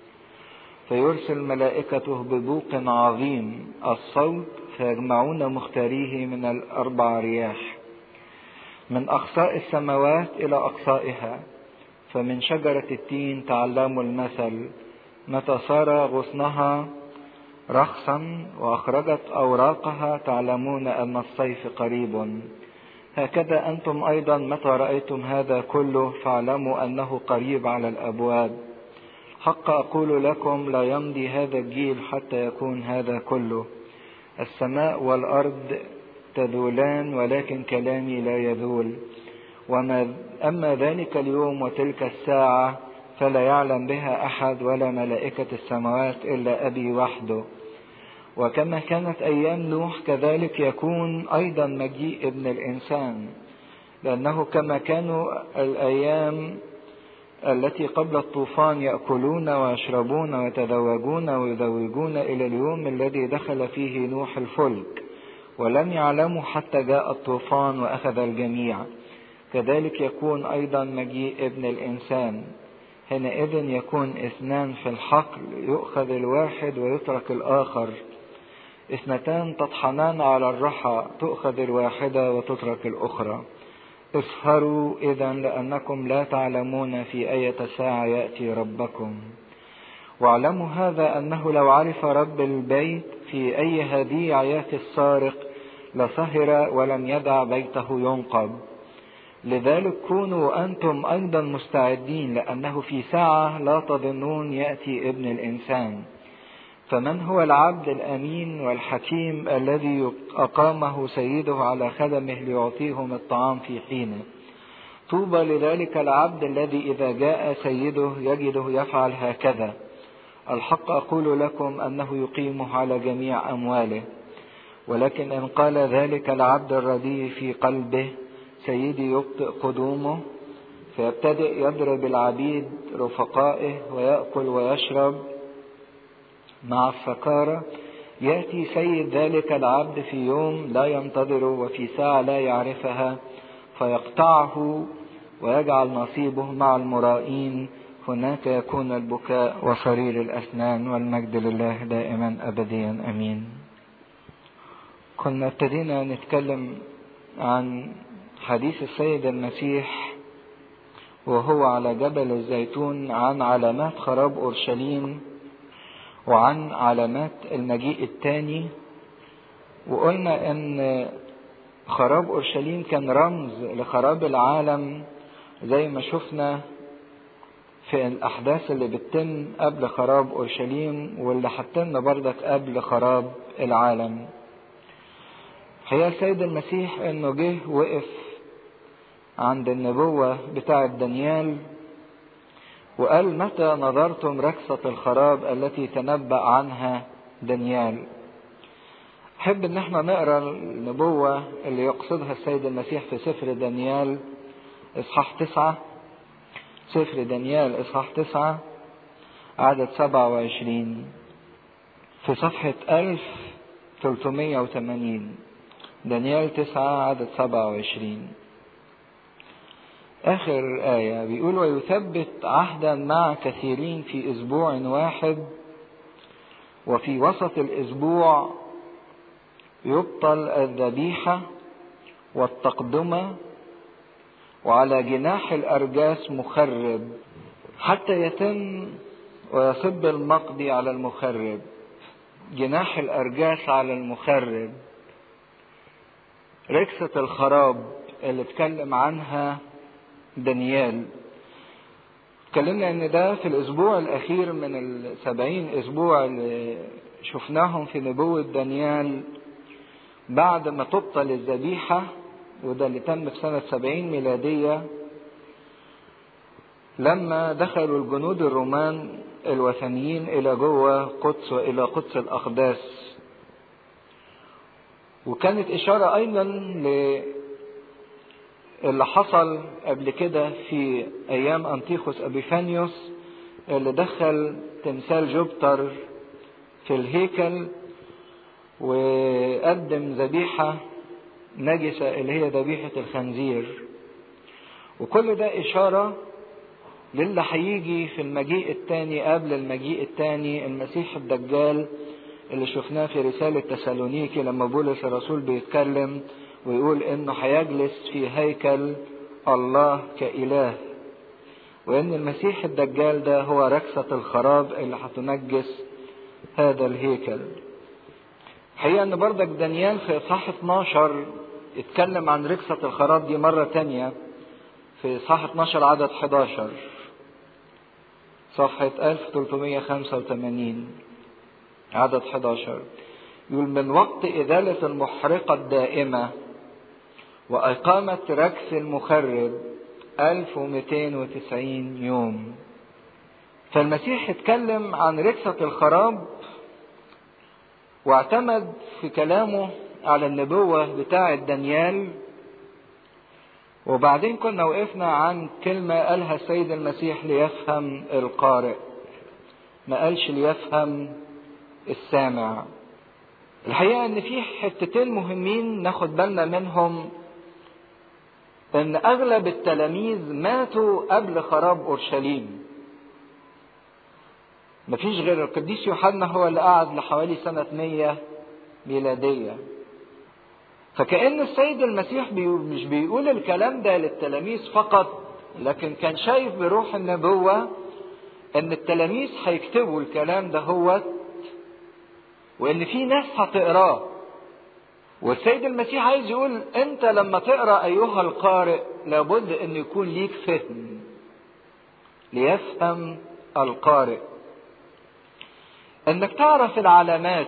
Speaker 2: فيرسل ملائكته ببوق عظيم الصوت فيجمعون مختاريه من الأربع رياح من أقصاء السماوات إلى أقصائها فمن شجرة التين تعلموا المثل متى صار غصنها رخصا وأخرجت أوراقها تعلمون أن الصيف قريب هكذا أنتم أيضا متى رأيتم هذا كله فاعلموا أنه قريب على الأبواب حق أقول لكم لا يمضي هذا الجيل حتى يكون هذا كله السماء والأرض تذولان ولكن كلامي لا يذول وما أما ذلك اليوم وتلك الساعة فلا يعلم بها أحد ولا ملائكة السماوات إلا أبي وحده وكما كانت أيام نوح كذلك يكون أيضا مجيء ابن الإنسان لأنه كما كانوا الأيام التي قبل الطوفان يأكلون ويشربون ويتزوجون ويزوجون إلى اليوم الذي دخل فيه نوح الفلك ولم يعلموا حتى جاء الطوفان وأخذ الجميع كذلك يكون أيضا مجيء ابن الإنسان حينئذ يكون اثنان في الحقل يؤخذ الواحد ويترك الآخر اثنتان تطحنان على الرحى تؤخذ الواحدة وتترك الأخرى اسهروا إذا لأنكم لا تعلمون في أية ساعة يأتي ربكم واعلموا هذا أنه لو عرف رب البيت في أي هديع يأتي السارق لسهر ولم يدع بيته ينقب لذلك كونوا أنتم أيضا مستعدين لأنه في ساعة لا تظنون يأتي ابن الإنسان فمن هو العبد الأمين والحكيم الذي أقامه سيده على خدمه ليعطيهم الطعام في حينه طوبى لذلك العبد الذي إذا جاء سيده يجده يفعل هكذا الحق أقول لكم أنه يقيمه على جميع أمواله ولكن إن قال ذلك العبد الرديء في قلبه سيدي يبطئ قدومه فيبتدئ يضرب العبيد رفقائه ويأكل ويشرب مع السكارة يأتي سيد ذلك العبد في يوم لا ينتظره وفي ساعة لا يعرفها فيقطعه ويجعل نصيبه مع المرائين هناك يكون البكاء وصرير الأسنان والمجد لله دائما أبديا أمين كنا ابتدينا نتكلم عن حديث السيد المسيح وهو على جبل الزيتون عن علامات خراب أورشليم وعن علامات المجيء الثاني وقلنا ان خراب اورشليم كان رمز لخراب العالم زي ما شفنا في الاحداث اللي بتتم قبل خراب اورشليم واللي هتتم بردك قبل خراب العالم هي السيد المسيح انه جه وقف عند النبوة بتاعة دانيال وقال متى نظرتم ركسة الخراب التي تنبأ عنها دانيال أحب إن احنا نقرا النبوة اللي يقصدها السيد المسيح في سفر دانيال إصحاح تسعة سفر دانيال إصحاح تسعة عدد سبعة وعشرين في صفحة ألف تلتمية وثمانين دانيال تسعة عدد سبعة وعشرين آخر آية بيقول ويثبت عهدا مع كثيرين في أسبوع واحد وفي وسط الأسبوع يبطل الذبيحة والتقدمة وعلى جناح الأرجاس مخرب حتى يتم ويصب المقضي على المخرب جناح الأرجاس على المخرب ركسة الخراب اللي اتكلم عنها دانيال اتكلمنا ان ده في الاسبوع الاخير من السبعين اسبوع اللي شفناهم في نبوة دانيال بعد ما تبطل الذبيحة وده اللي تم في سنة سبعين ميلادية لما دخلوا الجنود الرومان الوثنيين إلى جوه قدس وإلى قدس الأقداس وكانت إشارة أيضا ل اللي حصل قبل كده في أيام أنطيخوس أبيفانيوس اللي دخل تمثال جوبتر في الهيكل وقدم ذبيحة نجسة اللي هي ذبيحة الخنزير وكل ده إشارة للي هيجي في المجيء الثاني قبل المجيء الثاني المسيح الدجال اللي شفناه في رسالة تسالونيكي لما بولس الرسول بيتكلم ويقول انه هيجلس في هيكل الله كإله وان المسيح الدجال ده هو ركسة الخراب اللي هتنجس هذا الهيكل حقيقة ان بردك دانيال في اصحاح 12 اتكلم عن ركسة الخراب دي مرة تانية في اصحاح 12 عدد 11 صفحة 1385 عدد 11 يقول من وقت إزالة المحرقة الدائمة وإقامة ركس المخرب 1290 يوم فالمسيح اتكلم عن ركسة الخراب واعتمد في كلامه على النبوة بتاعة دانيال وبعدين كنا وقفنا عن كلمة قالها السيد المسيح ليفهم القارئ ما قالش ليفهم السامع الحقيقة ان في حتتين مهمين ناخد بالنا منهم ان اغلب التلاميذ ماتوا قبل خراب اورشليم مفيش غير القديس يوحنا هو اللي قعد لحوالي سنة 100 ميلادية فكأن السيد المسيح بي مش بيقول الكلام ده للتلاميذ فقط لكن كان شايف بروح النبوة ان التلاميذ هيكتبوا الكلام ده هو وان في ناس هتقراه والسيد المسيح عايز يقول انت لما تقرا ايها القارئ لابد ان يكون ليك فهم ليفهم القارئ انك تعرف العلامات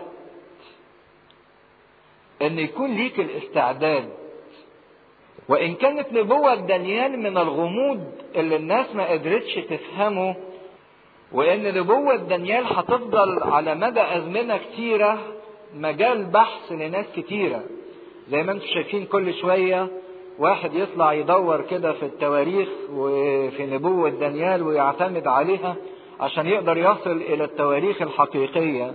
Speaker 2: ان يكون ليك الاستعداد وان كانت نبوة دانيال من الغموض اللي الناس ما قدرتش تفهمه وان نبوة دانيال هتفضل على مدى ازمنة كتيرة مجال بحث لناس كتيرة زي ما انتم شايفين كل شوية واحد يطلع يدور كده في التواريخ وفي نبوة دانيال ويعتمد عليها عشان يقدر يصل الى التواريخ الحقيقية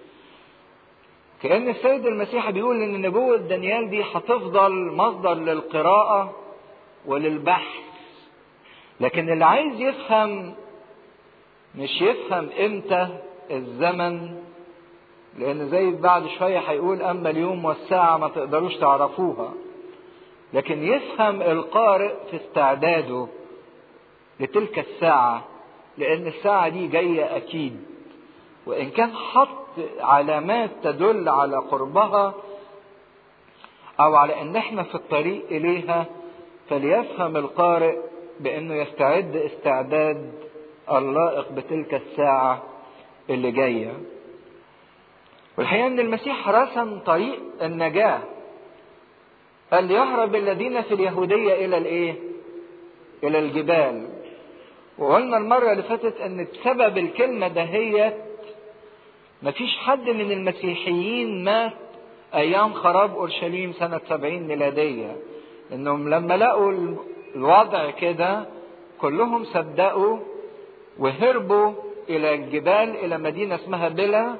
Speaker 2: كأن السيد المسيح بيقول ان نبوة دانيال دي هتفضل مصدر للقراءة وللبحث لكن اللي عايز يفهم مش يفهم امتى الزمن لان زي بعد شوية هيقول اما اليوم والساعة ما تقدروش تعرفوها لكن يفهم القارئ في استعداده لتلك الساعة لان الساعة دي جاية اكيد وان كان حط علامات تدل على قربها او على ان احنا في الطريق اليها فليفهم القارئ بانه يستعد استعداد اللائق بتلك الساعة اللي جاية والحقيقة ان المسيح رسم طريق النجاة قال يهرب الذين في اليهودية الى الايه الى الجبال وقلنا المرة اللي فاتت ان بسبب الكلمة دهيت مفيش حد من المسيحيين مات ايام خراب اورشليم سنة سبعين ميلادية انهم لما لقوا الوضع كده كلهم صدقوا وهربوا الى الجبال الى مدينة اسمها بلا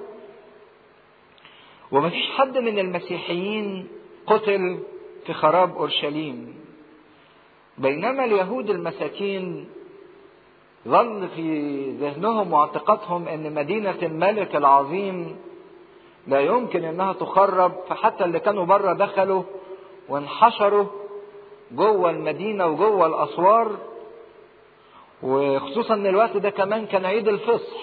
Speaker 2: ومفيش حد من المسيحيين قتل في خراب اورشليم بينما اليهود المساكين ظل في ذهنهم واعتقادهم ان مدينة الملك العظيم لا يمكن انها تخرب فحتى اللي كانوا بره دخلوا وانحشروا جوه المدينة وجوه الاسوار وخصوصا ان الوقت ده كمان كان عيد الفصح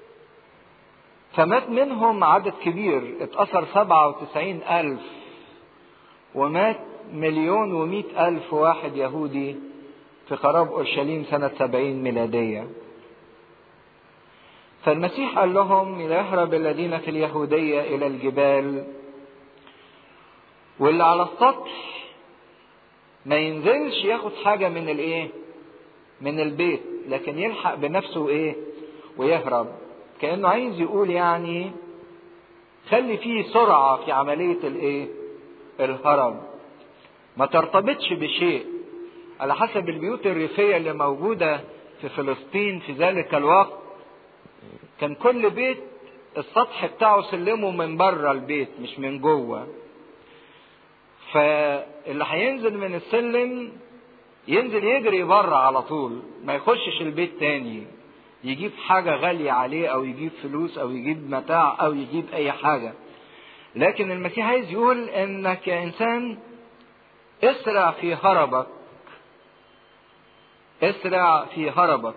Speaker 2: فمات منهم عدد كبير اتأثر سبعة وتسعين ألف ومات مليون ومئة ألف واحد يهودي في خراب أورشليم سنة سبعين ميلادية فالمسيح قال لهم يهرب الذين في اليهودية إلى الجبال واللي على السطح ما ينزلش ياخد حاجة من الايه من البيت لكن يلحق بنفسه ايه ويهرب كأنه عايز يقول يعني خلي فيه سرعة في عملية الايه الهرب ما ترتبطش بشيء على حسب البيوت الريفية اللي موجودة في فلسطين في ذلك الوقت كان كل بيت السطح بتاعه سلمه من بره البيت مش من جوه فاللي هينزل من السلم ينزل يجري بره على طول ما يخشش البيت تاني يجيب حاجة غالية عليه أو يجيب فلوس أو يجيب متاع أو يجيب أي حاجة لكن المسيح عايز يقول إنك يا إنسان اسرع في هربك اسرع في هربك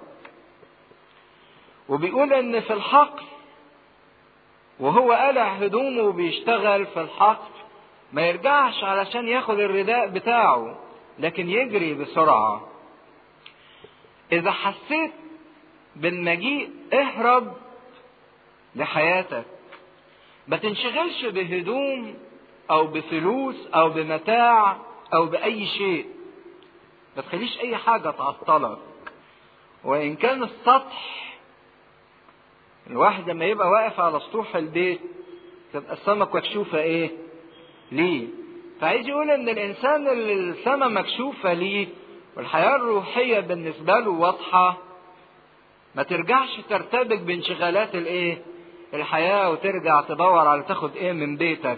Speaker 2: وبيقول ان في الحقل وهو قلع هدومه وبيشتغل في الحقل ما يرجعش علشان ياخد الرداء بتاعه لكن يجري بسرعة إذا حسيت بالمجيء اهرب لحياتك ما تنشغلش بهدوم أو بفلوس أو بمتاع أو بأي شيء ما تخليش أي حاجة تعطلك وإن كان السطح الواحد لما يبقى واقف على سطوح البيت تبقى السما مكشوفة إيه؟ ليه؟ فعايز يقول إن الإنسان اللي السما مكشوفة ليه والحياة الروحية بالنسبة له واضحة ما ترجعش ترتبك بانشغالات الإيه؟ الحياة وترجع تدور على تاخد إيه من بيتك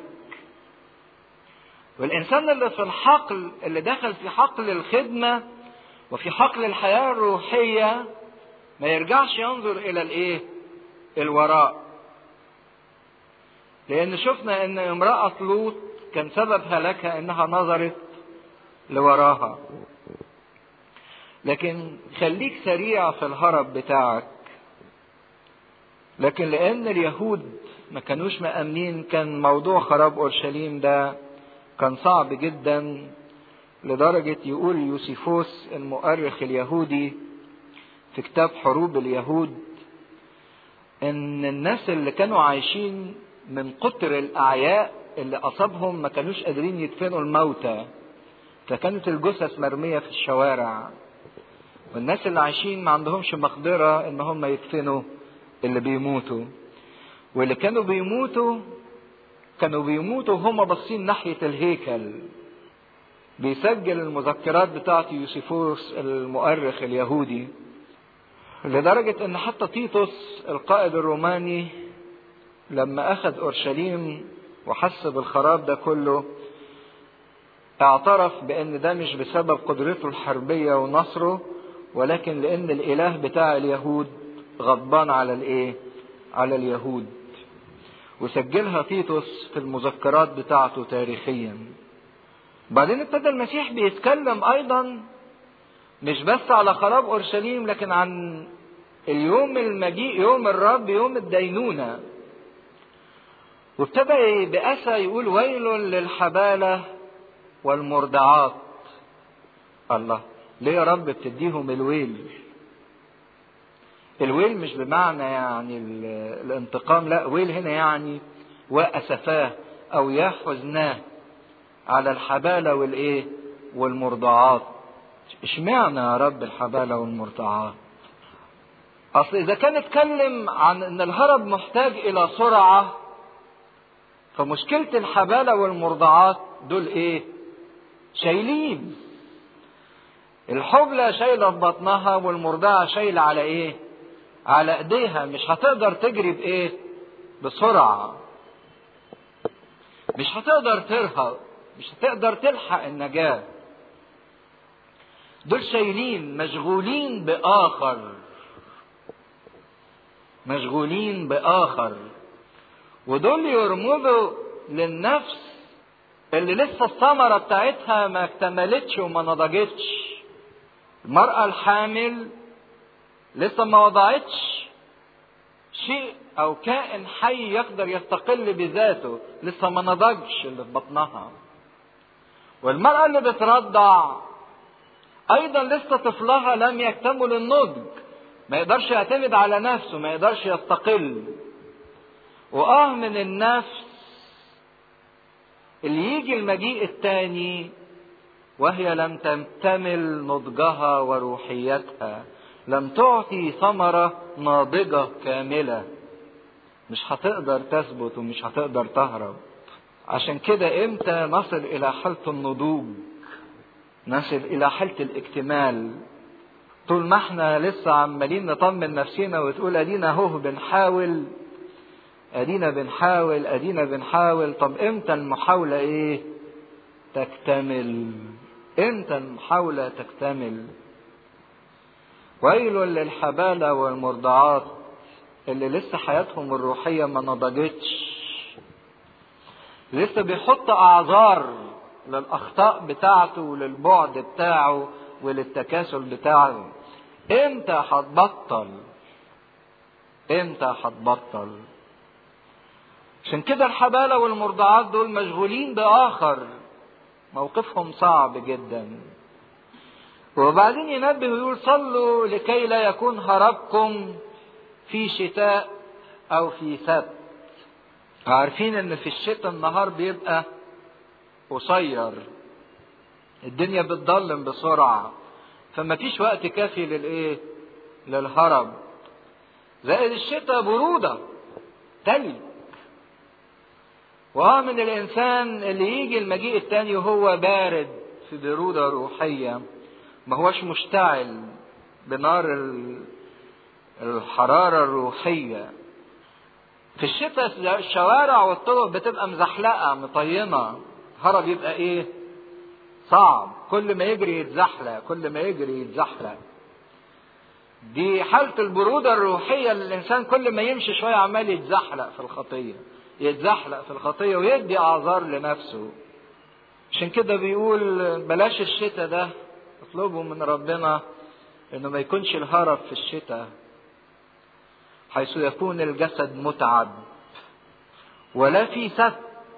Speaker 2: والإنسان اللي في الحقل اللي دخل في حقل الخدمة وفي حقل الحياة الروحية ما يرجعش ينظر إلى الإيه؟ الوراء. لأن شفنا إن امرأة لوط كان سبب هلاكها إنها نظرت لوراها. لكن خليك سريع في الهرب بتاعك. لكن لأن اليهود ما كانوش مأمنين كان موضوع خراب أورشليم ده كان صعب جدا لدرجة يقول يوسيفوس المؤرخ اليهودي في كتاب حروب اليهود ان الناس اللي كانوا عايشين من كتر الاعياء اللي اصابهم ما كانوش قادرين يدفنوا الموتى فكانت الجثث مرمية في الشوارع والناس اللي عايشين ما عندهمش مقدرة ان هم يدفنوا اللي بيموتوا واللي كانوا بيموتوا كانوا بيموتوا وهم باصين ناحية الهيكل بيسجل المذكرات بتاعت يوسيفوس المؤرخ اليهودي لدرجة ان حتى تيتوس القائد الروماني لما اخذ اورشليم وحس بالخراب ده كله اعترف بان ده مش بسبب قدرته الحربية ونصره ولكن لان الاله بتاع اليهود غضبان على الايه على اليهود وسجلها تيتوس في المذكرات بتاعته تاريخيا بعدين ابتدى المسيح بيتكلم ايضا مش بس على خراب اورشليم لكن عن اليوم المجيء يوم الرب يوم الدينونة وابتدى بأسى يقول ويل للحبالة والمرضعات الله ليه يا رب بتديهم الويل الويل مش بمعنى يعني الانتقام لا ويل هنا يعني وأسفاه أو يا حزناه على الحبالة والإيه والمرضعات اشمعنى يا رب الحبالة والمرضعات أصل إذا كان اتكلم عن أن الهرب محتاج إلى سرعة فمشكلة الحبالة والمرضعات دول إيه؟ شايلين الحبلة شايلة في بطنها والمرضعة شايلة على إيه؟ على ايديها مش هتقدر تجري بايه بسرعة مش هتقدر ترهق مش هتقدر تلحق النجاة دول شايلين مشغولين بآخر مشغولين بآخر ودول يرمزوا للنفس اللي لسه الثمرة بتاعتها ما اكتملتش وما نضجتش المرأة الحامل لسه ما وضعتش شيء او كائن حي يقدر يستقل بذاته لسه ما نضجش اللي في بطنها والمرأة اللي بترضع ايضا لسه طفلها لم يكتمل النضج ما يقدرش يعتمد على نفسه ما يقدرش يستقل واه من النفس اللي يجي المجيء التاني وهي لم تكتمل نضجها وروحيتها لم تعطي ثمرة ناضجة كاملة مش هتقدر تثبت ومش هتقدر تهرب عشان كده امتى نصل الى حالة النضوج نصل الى حالة الاكتمال طول ما احنا لسه عمالين نطمن نفسنا وتقول ادينا اهو بنحاول ادينا بنحاول ادينا بنحاول طب امتى المحاولة ايه تكتمل امتى المحاولة تكتمل ويل للحبالة والمرضعات اللي لسه حياتهم الروحية ما نضجتش لسه بيحط اعذار للاخطاء بتاعته وللبعد بتاعه وللتكاسل بتاعه امتى هتبطل امتى هتبطل عشان كده الحبالة والمرضعات دول مشغولين بآخر موقفهم صعب جدا وبعدين ينبه ويقول صلوا لكي لا يكون هربكم في شتاء أو في سبت عارفين ان في الشتاء النهار بيبقى قصير الدنيا بتضلم بسرعة فما فيش وقت كافي للايه للهرب زائد الشتاء برودة تلج واه من الانسان اللي يجي المجيء التاني وهو بارد في برودة روحية ما هوش مشتعل بنار الحرارة الروحية في الشتاء الشوارع والطرق بتبقى مزحلقة مطينة هرب يبقى ايه صعب كل ما يجري يتزحلق كل ما يجري يتزحلق دي حالة البرودة الروحية اللي الإنسان كل ما يمشي شوية عمال يتزحلق في الخطية يتزحلق في الخطية ويدي أعذار لنفسه عشان كده بيقول بلاش الشتاء ده اطلبوا من ربنا انه ما يكونش الهرب في الشتاء حيث يكون الجسد متعب ولا في سبت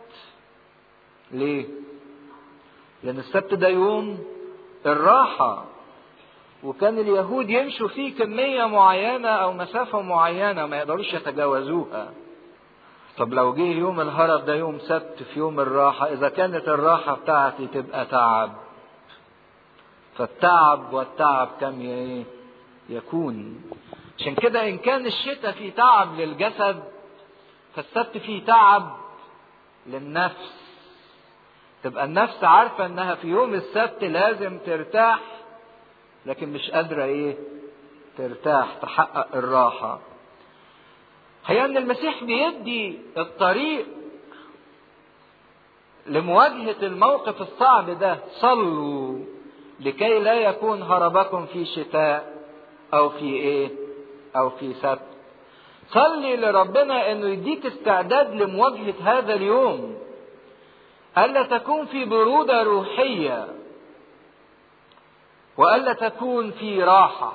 Speaker 2: ليه لان السبت ده يوم الراحة وكان اليهود يمشوا فيه كمية معينة او مسافة معينة ما يقدروش يتجاوزوها طب لو جه يوم الهرب ده يوم سبت في يوم الراحة اذا كانت الراحة بتاعتي تبقى تعب فالتعب والتعب كم ايه يكون عشان كده ان كان الشتاء فيه تعب للجسد فالسبت فيه تعب للنفس تبقى النفس عارفة انها في يوم السبت لازم ترتاح لكن مش قادرة ايه ترتاح تحقق الراحة هي ان المسيح بيدي الطريق لمواجهة الموقف الصعب ده صلوا لكي لا يكون هربكم في شتاء او في ايه او في سبت صلي لربنا انه يديك استعداد لمواجهة هذا اليوم الا تكون في برودة روحية والا تكون في راحة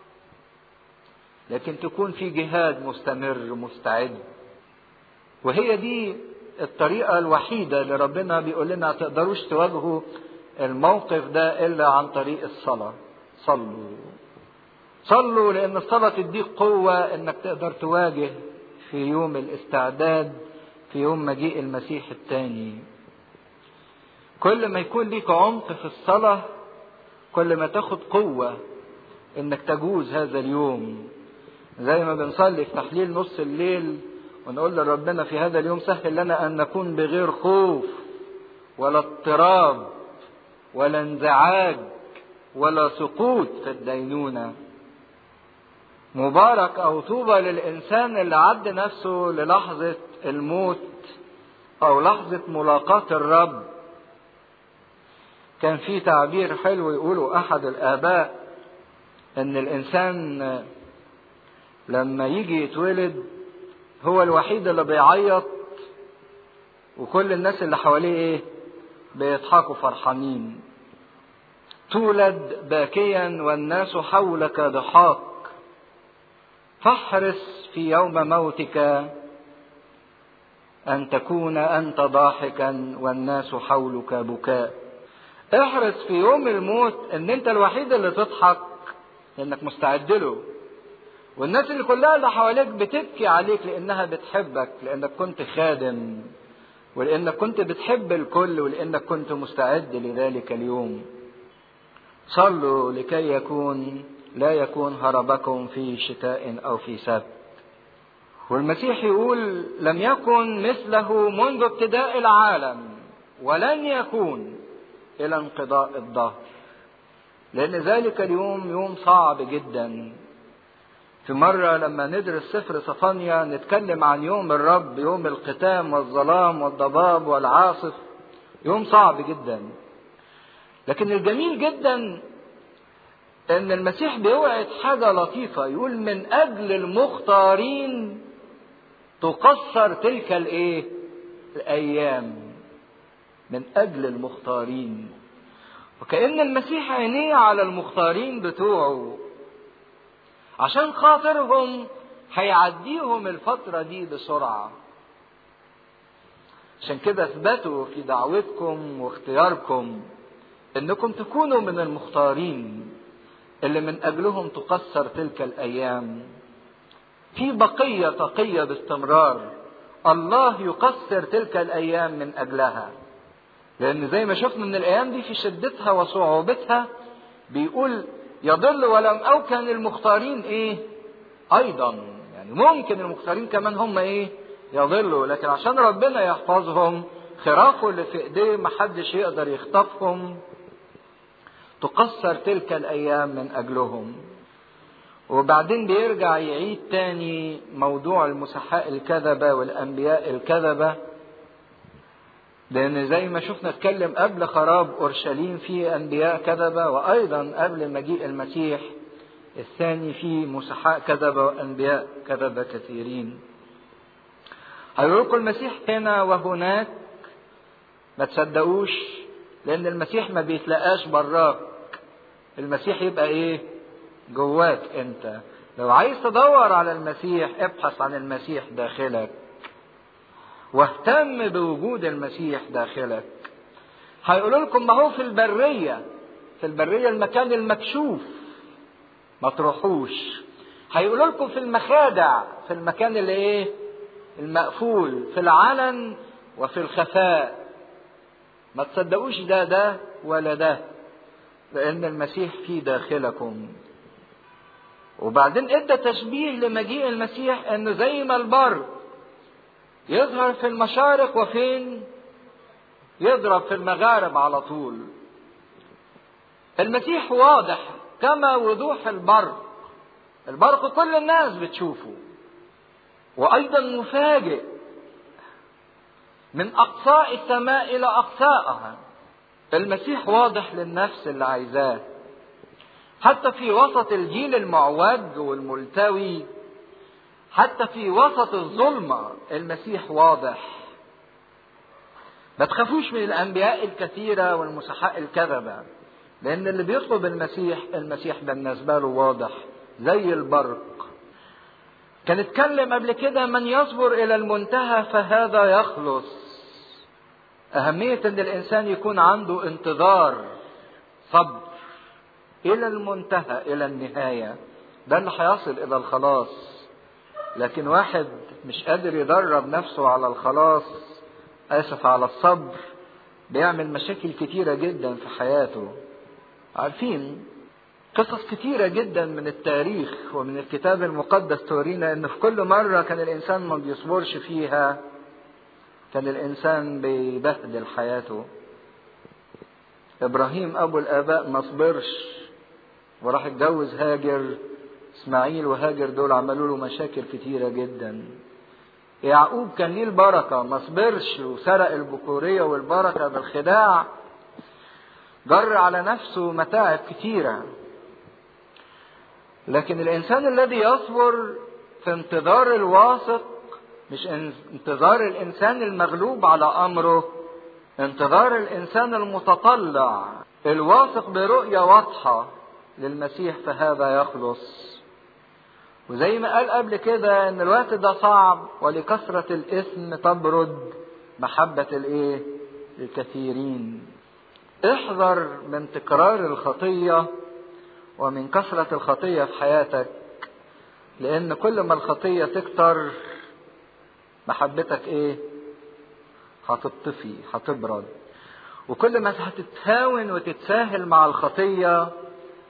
Speaker 2: لكن تكون في جهاد مستمر مستعد وهي دي الطريقة الوحيدة اللي ربنا بيقول لنا تقدروش تواجهوا الموقف ده إلا عن طريق الصلاة صلوا صلوا لأن الصلاة تديك قوة إنك تقدر تواجه في يوم الاستعداد في يوم مجيء المسيح الثاني كل ما يكون ليك عمق في الصلاة كل ما تاخد قوة إنك تجوز هذا اليوم زي ما بنصلي في تحليل نص الليل ونقول لربنا في هذا اليوم سهل لنا أن نكون بغير خوف ولا اضطراب ولا انزعاج ولا سقوط في الدينونة مبارك أو طوبى للإنسان اللي عد نفسه للحظة الموت أو لحظة ملاقاة الرب كان في تعبير حلو يقوله أحد الآباء إن الإنسان لما يجي يتولد هو الوحيد اللي بيعيط وكل الناس اللي حواليه ايه بيضحكوا فرحانين تولد باكيا والناس حولك ضحاك فاحرص في يوم موتك ان تكون انت ضاحكا والناس حولك بكاء احرص في يوم الموت ان انت الوحيد اللي تضحك لانك مستعد له والناس اللي كلها اللي حواليك بتبكي عليك لانها بتحبك لانك كنت خادم ولانك كنت بتحب الكل ولانك كنت مستعد لذلك اليوم صلوا لكي يكون لا يكون هربكم في شتاء او في سبت
Speaker 1: والمسيح يقول لم يكن مثله منذ ابتداء العالم ولن يكون الى انقضاء الظهر لان ذلك اليوم يوم صعب جدا في مرة لما ندرس سفر صفانيا نتكلم عن يوم الرب يوم القتام والظلام والضباب والعاصف يوم صعب جدا لكن الجميل جدا ان المسيح بيوعد حاجة لطيفة يقول من اجل المختارين تقصر تلك الايه الايام من اجل المختارين وكأن المسيح عينيه على المختارين بتوعه عشان خاطرهم هيعديهم الفترة دي بسرعة عشان كده اثبتوا في دعوتكم واختياركم انكم تكونوا من المختارين اللي من اجلهم تقصر تلك الايام في بقية تقية باستمرار الله يقصر تلك الايام من اجلها لان زي ما شفنا من الايام دي في شدتها وصعوبتها بيقول يضل ولم او كان المختارين ايه ايضا يعني ممكن المختارين كمان هم ايه يضلوا لكن عشان ربنا يحفظهم خرافه اللي في ايديه محدش يقدر يخطفهم تقصر تلك الايام من اجلهم وبعدين بيرجع يعيد تاني موضوع المسحاء الكذبة والأنبياء الكذبة لأن زي ما شفنا اتكلم قبل خراب أورشليم في أنبياء كذبة وأيضا قبل مجيء المسيح الثاني في مسحاء كذبة وأنبياء كذبة كثيرين هيقول لكم المسيح هنا وهناك ما تصدقوش لأن المسيح ما بيتلقاش براك المسيح يبقى إيه جواك أنت لو عايز تدور على المسيح ابحث عن المسيح داخلك واهتم بوجود المسيح داخلك هيقولوا لكم ما هو في البرية في البرية المكان المكشوف ما تروحوش هيقولوا لكم في المخادع في المكان اللي ايه المقفول في العلن وفي الخفاء ما تصدقوش ده ده ولا ده لان المسيح في داخلكم وبعدين ادى تشبيه لمجيء المسيح انه زي ما البر يظهر في المشارق وفين يضرب في المغارب على طول المسيح واضح كما وضوح البرق البرق كل الناس بتشوفه وايضا مفاجئ من اقصاء السماء الى اقصائها المسيح واضح للنفس اللي عايزاه حتى في وسط الجيل المعوج والملتوي حتى في وسط الظلمة المسيح واضح ما تخافوش من الأنبياء الكثيرة والمسحاء الكذبة لأن اللي بيطلب المسيح المسيح بالنسبة له واضح زي البرق كان اتكلم قبل كده من يصبر إلى المنتهى فهذا يخلص أهمية إن الإنسان يكون عنده انتظار صبر إلى المنتهى إلى النهاية ده اللي هيصل إلى الخلاص لكن واحد مش قادر يدرب نفسه على الخلاص اسف على الصبر بيعمل مشاكل كتيره جدا في حياته عارفين قصص كتيرة جدا من التاريخ ومن الكتاب المقدس تورينا ان في كل مرة كان الانسان ما بيصبرش فيها كان الانسان بيبهدل حياته ابراهيم ابو الاباء ما صبرش وراح اتجوز هاجر اسماعيل وهاجر دول عملوا له مشاكل كتيرة جدا يعقوب كان ليه البركة ما صبرش وسرق البكورية والبركة بالخداع جر على نفسه متاعب كتيرة لكن الإنسان الذي يصبر في انتظار الواثق مش انتظار الإنسان المغلوب على أمره انتظار الإنسان المتطلع الواثق برؤية واضحة للمسيح فهذا يخلص وزي ما قال قبل كده ان الوقت ده صعب ولكثرة الاثم تبرد محبة الايه الكثيرين احذر من تكرار الخطية ومن كثرة الخطية في حياتك لان كل ما الخطية تكتر محبتك ايه هتطفي هتبرد وكل ما هتتهاون وتتساهل مع الخطية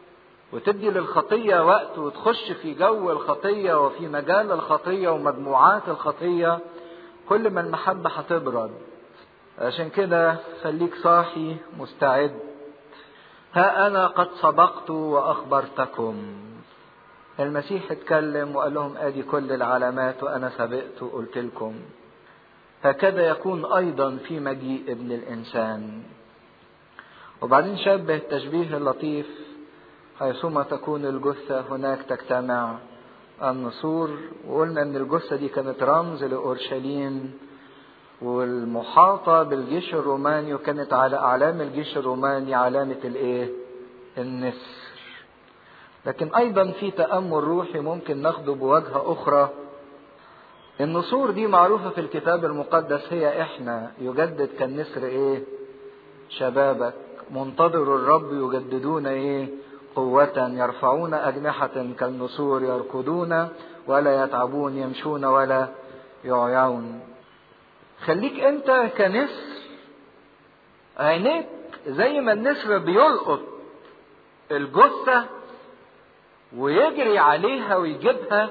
Speaker 1: وتدي للخطية وقت وتخش في جو الخطية وفي مجال الخطية ومجموعات الخطية كل ما المحبة هتبرد عشان كده خليك صاحي مستعد ها أنا قد سبقت وأخبرتكم المسيح اتكلم وقال لهم ادي كل العلامات وانا سبقت وقلت لكم هكذا يكون ايضا في مجيء ابن الانسان وبعدين شبه التشبيه اللطيف حيثما تكون الجثة هناك تجتمع النسور وقلنا ان الجثة دي كانت رمز لأورشليم والمحاطة بالجيش الروماني وكانت على أعلام الجيش الروماني علامة الإيه؟ النسر. لكن أيضا في تأمل روحي ممكن ناخده بوجهة أخرى. النسور دي معروفة في الكتاب المقدس هي إحنا يجدد كالنسر إيه؟ شبابك منتظر الرب يجددون إيه؟ قوة يرفعون أجنحة كالنسور يركضون ولا يتعبون يمشون ولا يعيون خليك انت كنسر عينيك زي ما النسر بيلقط الجثة ويجري عليها ويجيبها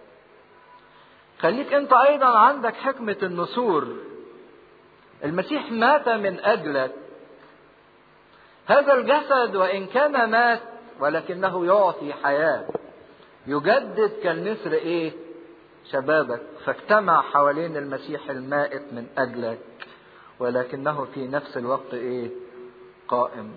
Speaker 1: خليك انت ايضا عندك حكمة النسور المسيح مات من اجلك هذا الجسد وان كان مات ولكنه يعطي حياة يجدد كالنسر ايه شبابك فاجتمع حوالين المسيح المائت من اجلك ولكنه في نفس الوقت ايه قائم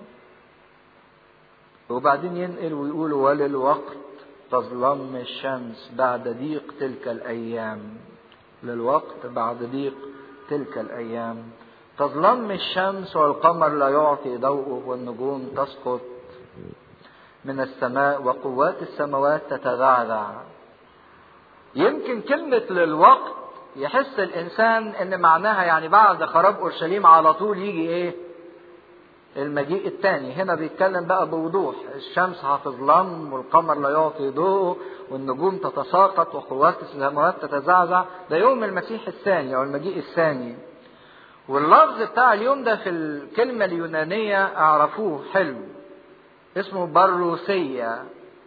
Speaker 1: وبعدين ينقل ويقول وللوقت تظلم الشمس بعد ضيق تلك الايام للوقت بعد ضيق تلك الايام تظلم الشمس والقمر لا يعطي ضوءه والنجوم تسقط من السماء وقوات السماوات تتغعغع يمكن كلمة للوقت يحس الإنسان إن معناها يعني بعد خراب أورشليم على طول يجي إيه؟ المجيء الثاني هنا بيتكلم بقى بوضوح الشمس هتظلم والقمر لا يعطي ضوء والنجوم تتساقط وقوات السماوات تتزعزع ده يوم المسيح الثاني أو المجيء الثاني واللفظ بتاع اليوم ده في الكلمة اليونانية اعرفوه حلو اسمه بروسية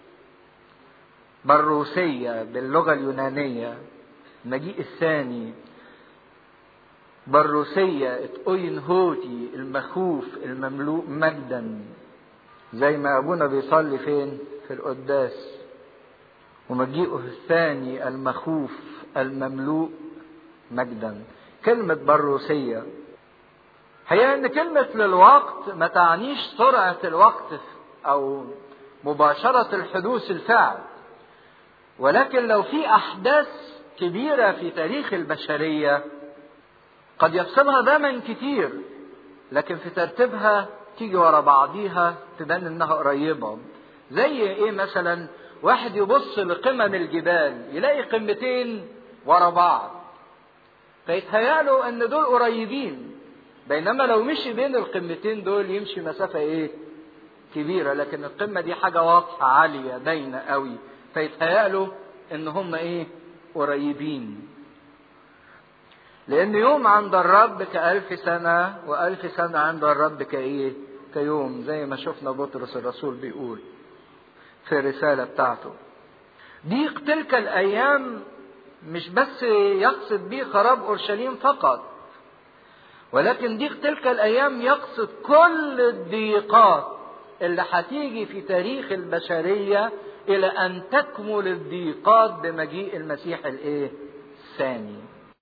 Speaker 1: بروسية باللغة اليونانية المجيء الثاني بروسية اتقوين هوتي المخوف المملوء مجدا زي ما ابونا بيصلي فين في القداس ومجيئه الثاني المخوف المملوء مجدا كلمة بروسية هي ان كلمة للوقت ما تعنيش سرعة الوقت او مباشرة الحدوث الفعل ولكن لو في احداث كبيرة في تاريخ البشرية قد يفصلها زمن كتير لكن في ترتيبها تيجي ورا بعضيها تبان انها قريبة زي ايه مثلا واحد يبص لقمم الجبال يلاقي قمتين ورا بعض فيتهيأله ان دول قريبين بينما لو مشي بين القمتين دول يمشي مسافة ايه كبيرة لكن القمة دي حاجة واضحة عالية باينة قوي فيتهيأله ان هم ايه قريبين لان يوم عند الرب كألف سنة وألف سنة عند الرب كايه كيوم زي ما شفنا بطرس الرسول بيقول في الرسالة بتاعته ضيق تلك الأيام مش بس يقصد به خراب أورشليم فقط ولكن ضيق تلك الأيام يقصد كل الضيقات اللي هتيجي في تاريخ البشرية إلى أن تكمل الضيقات بمجيء المسيح الإيه؟ الثاني.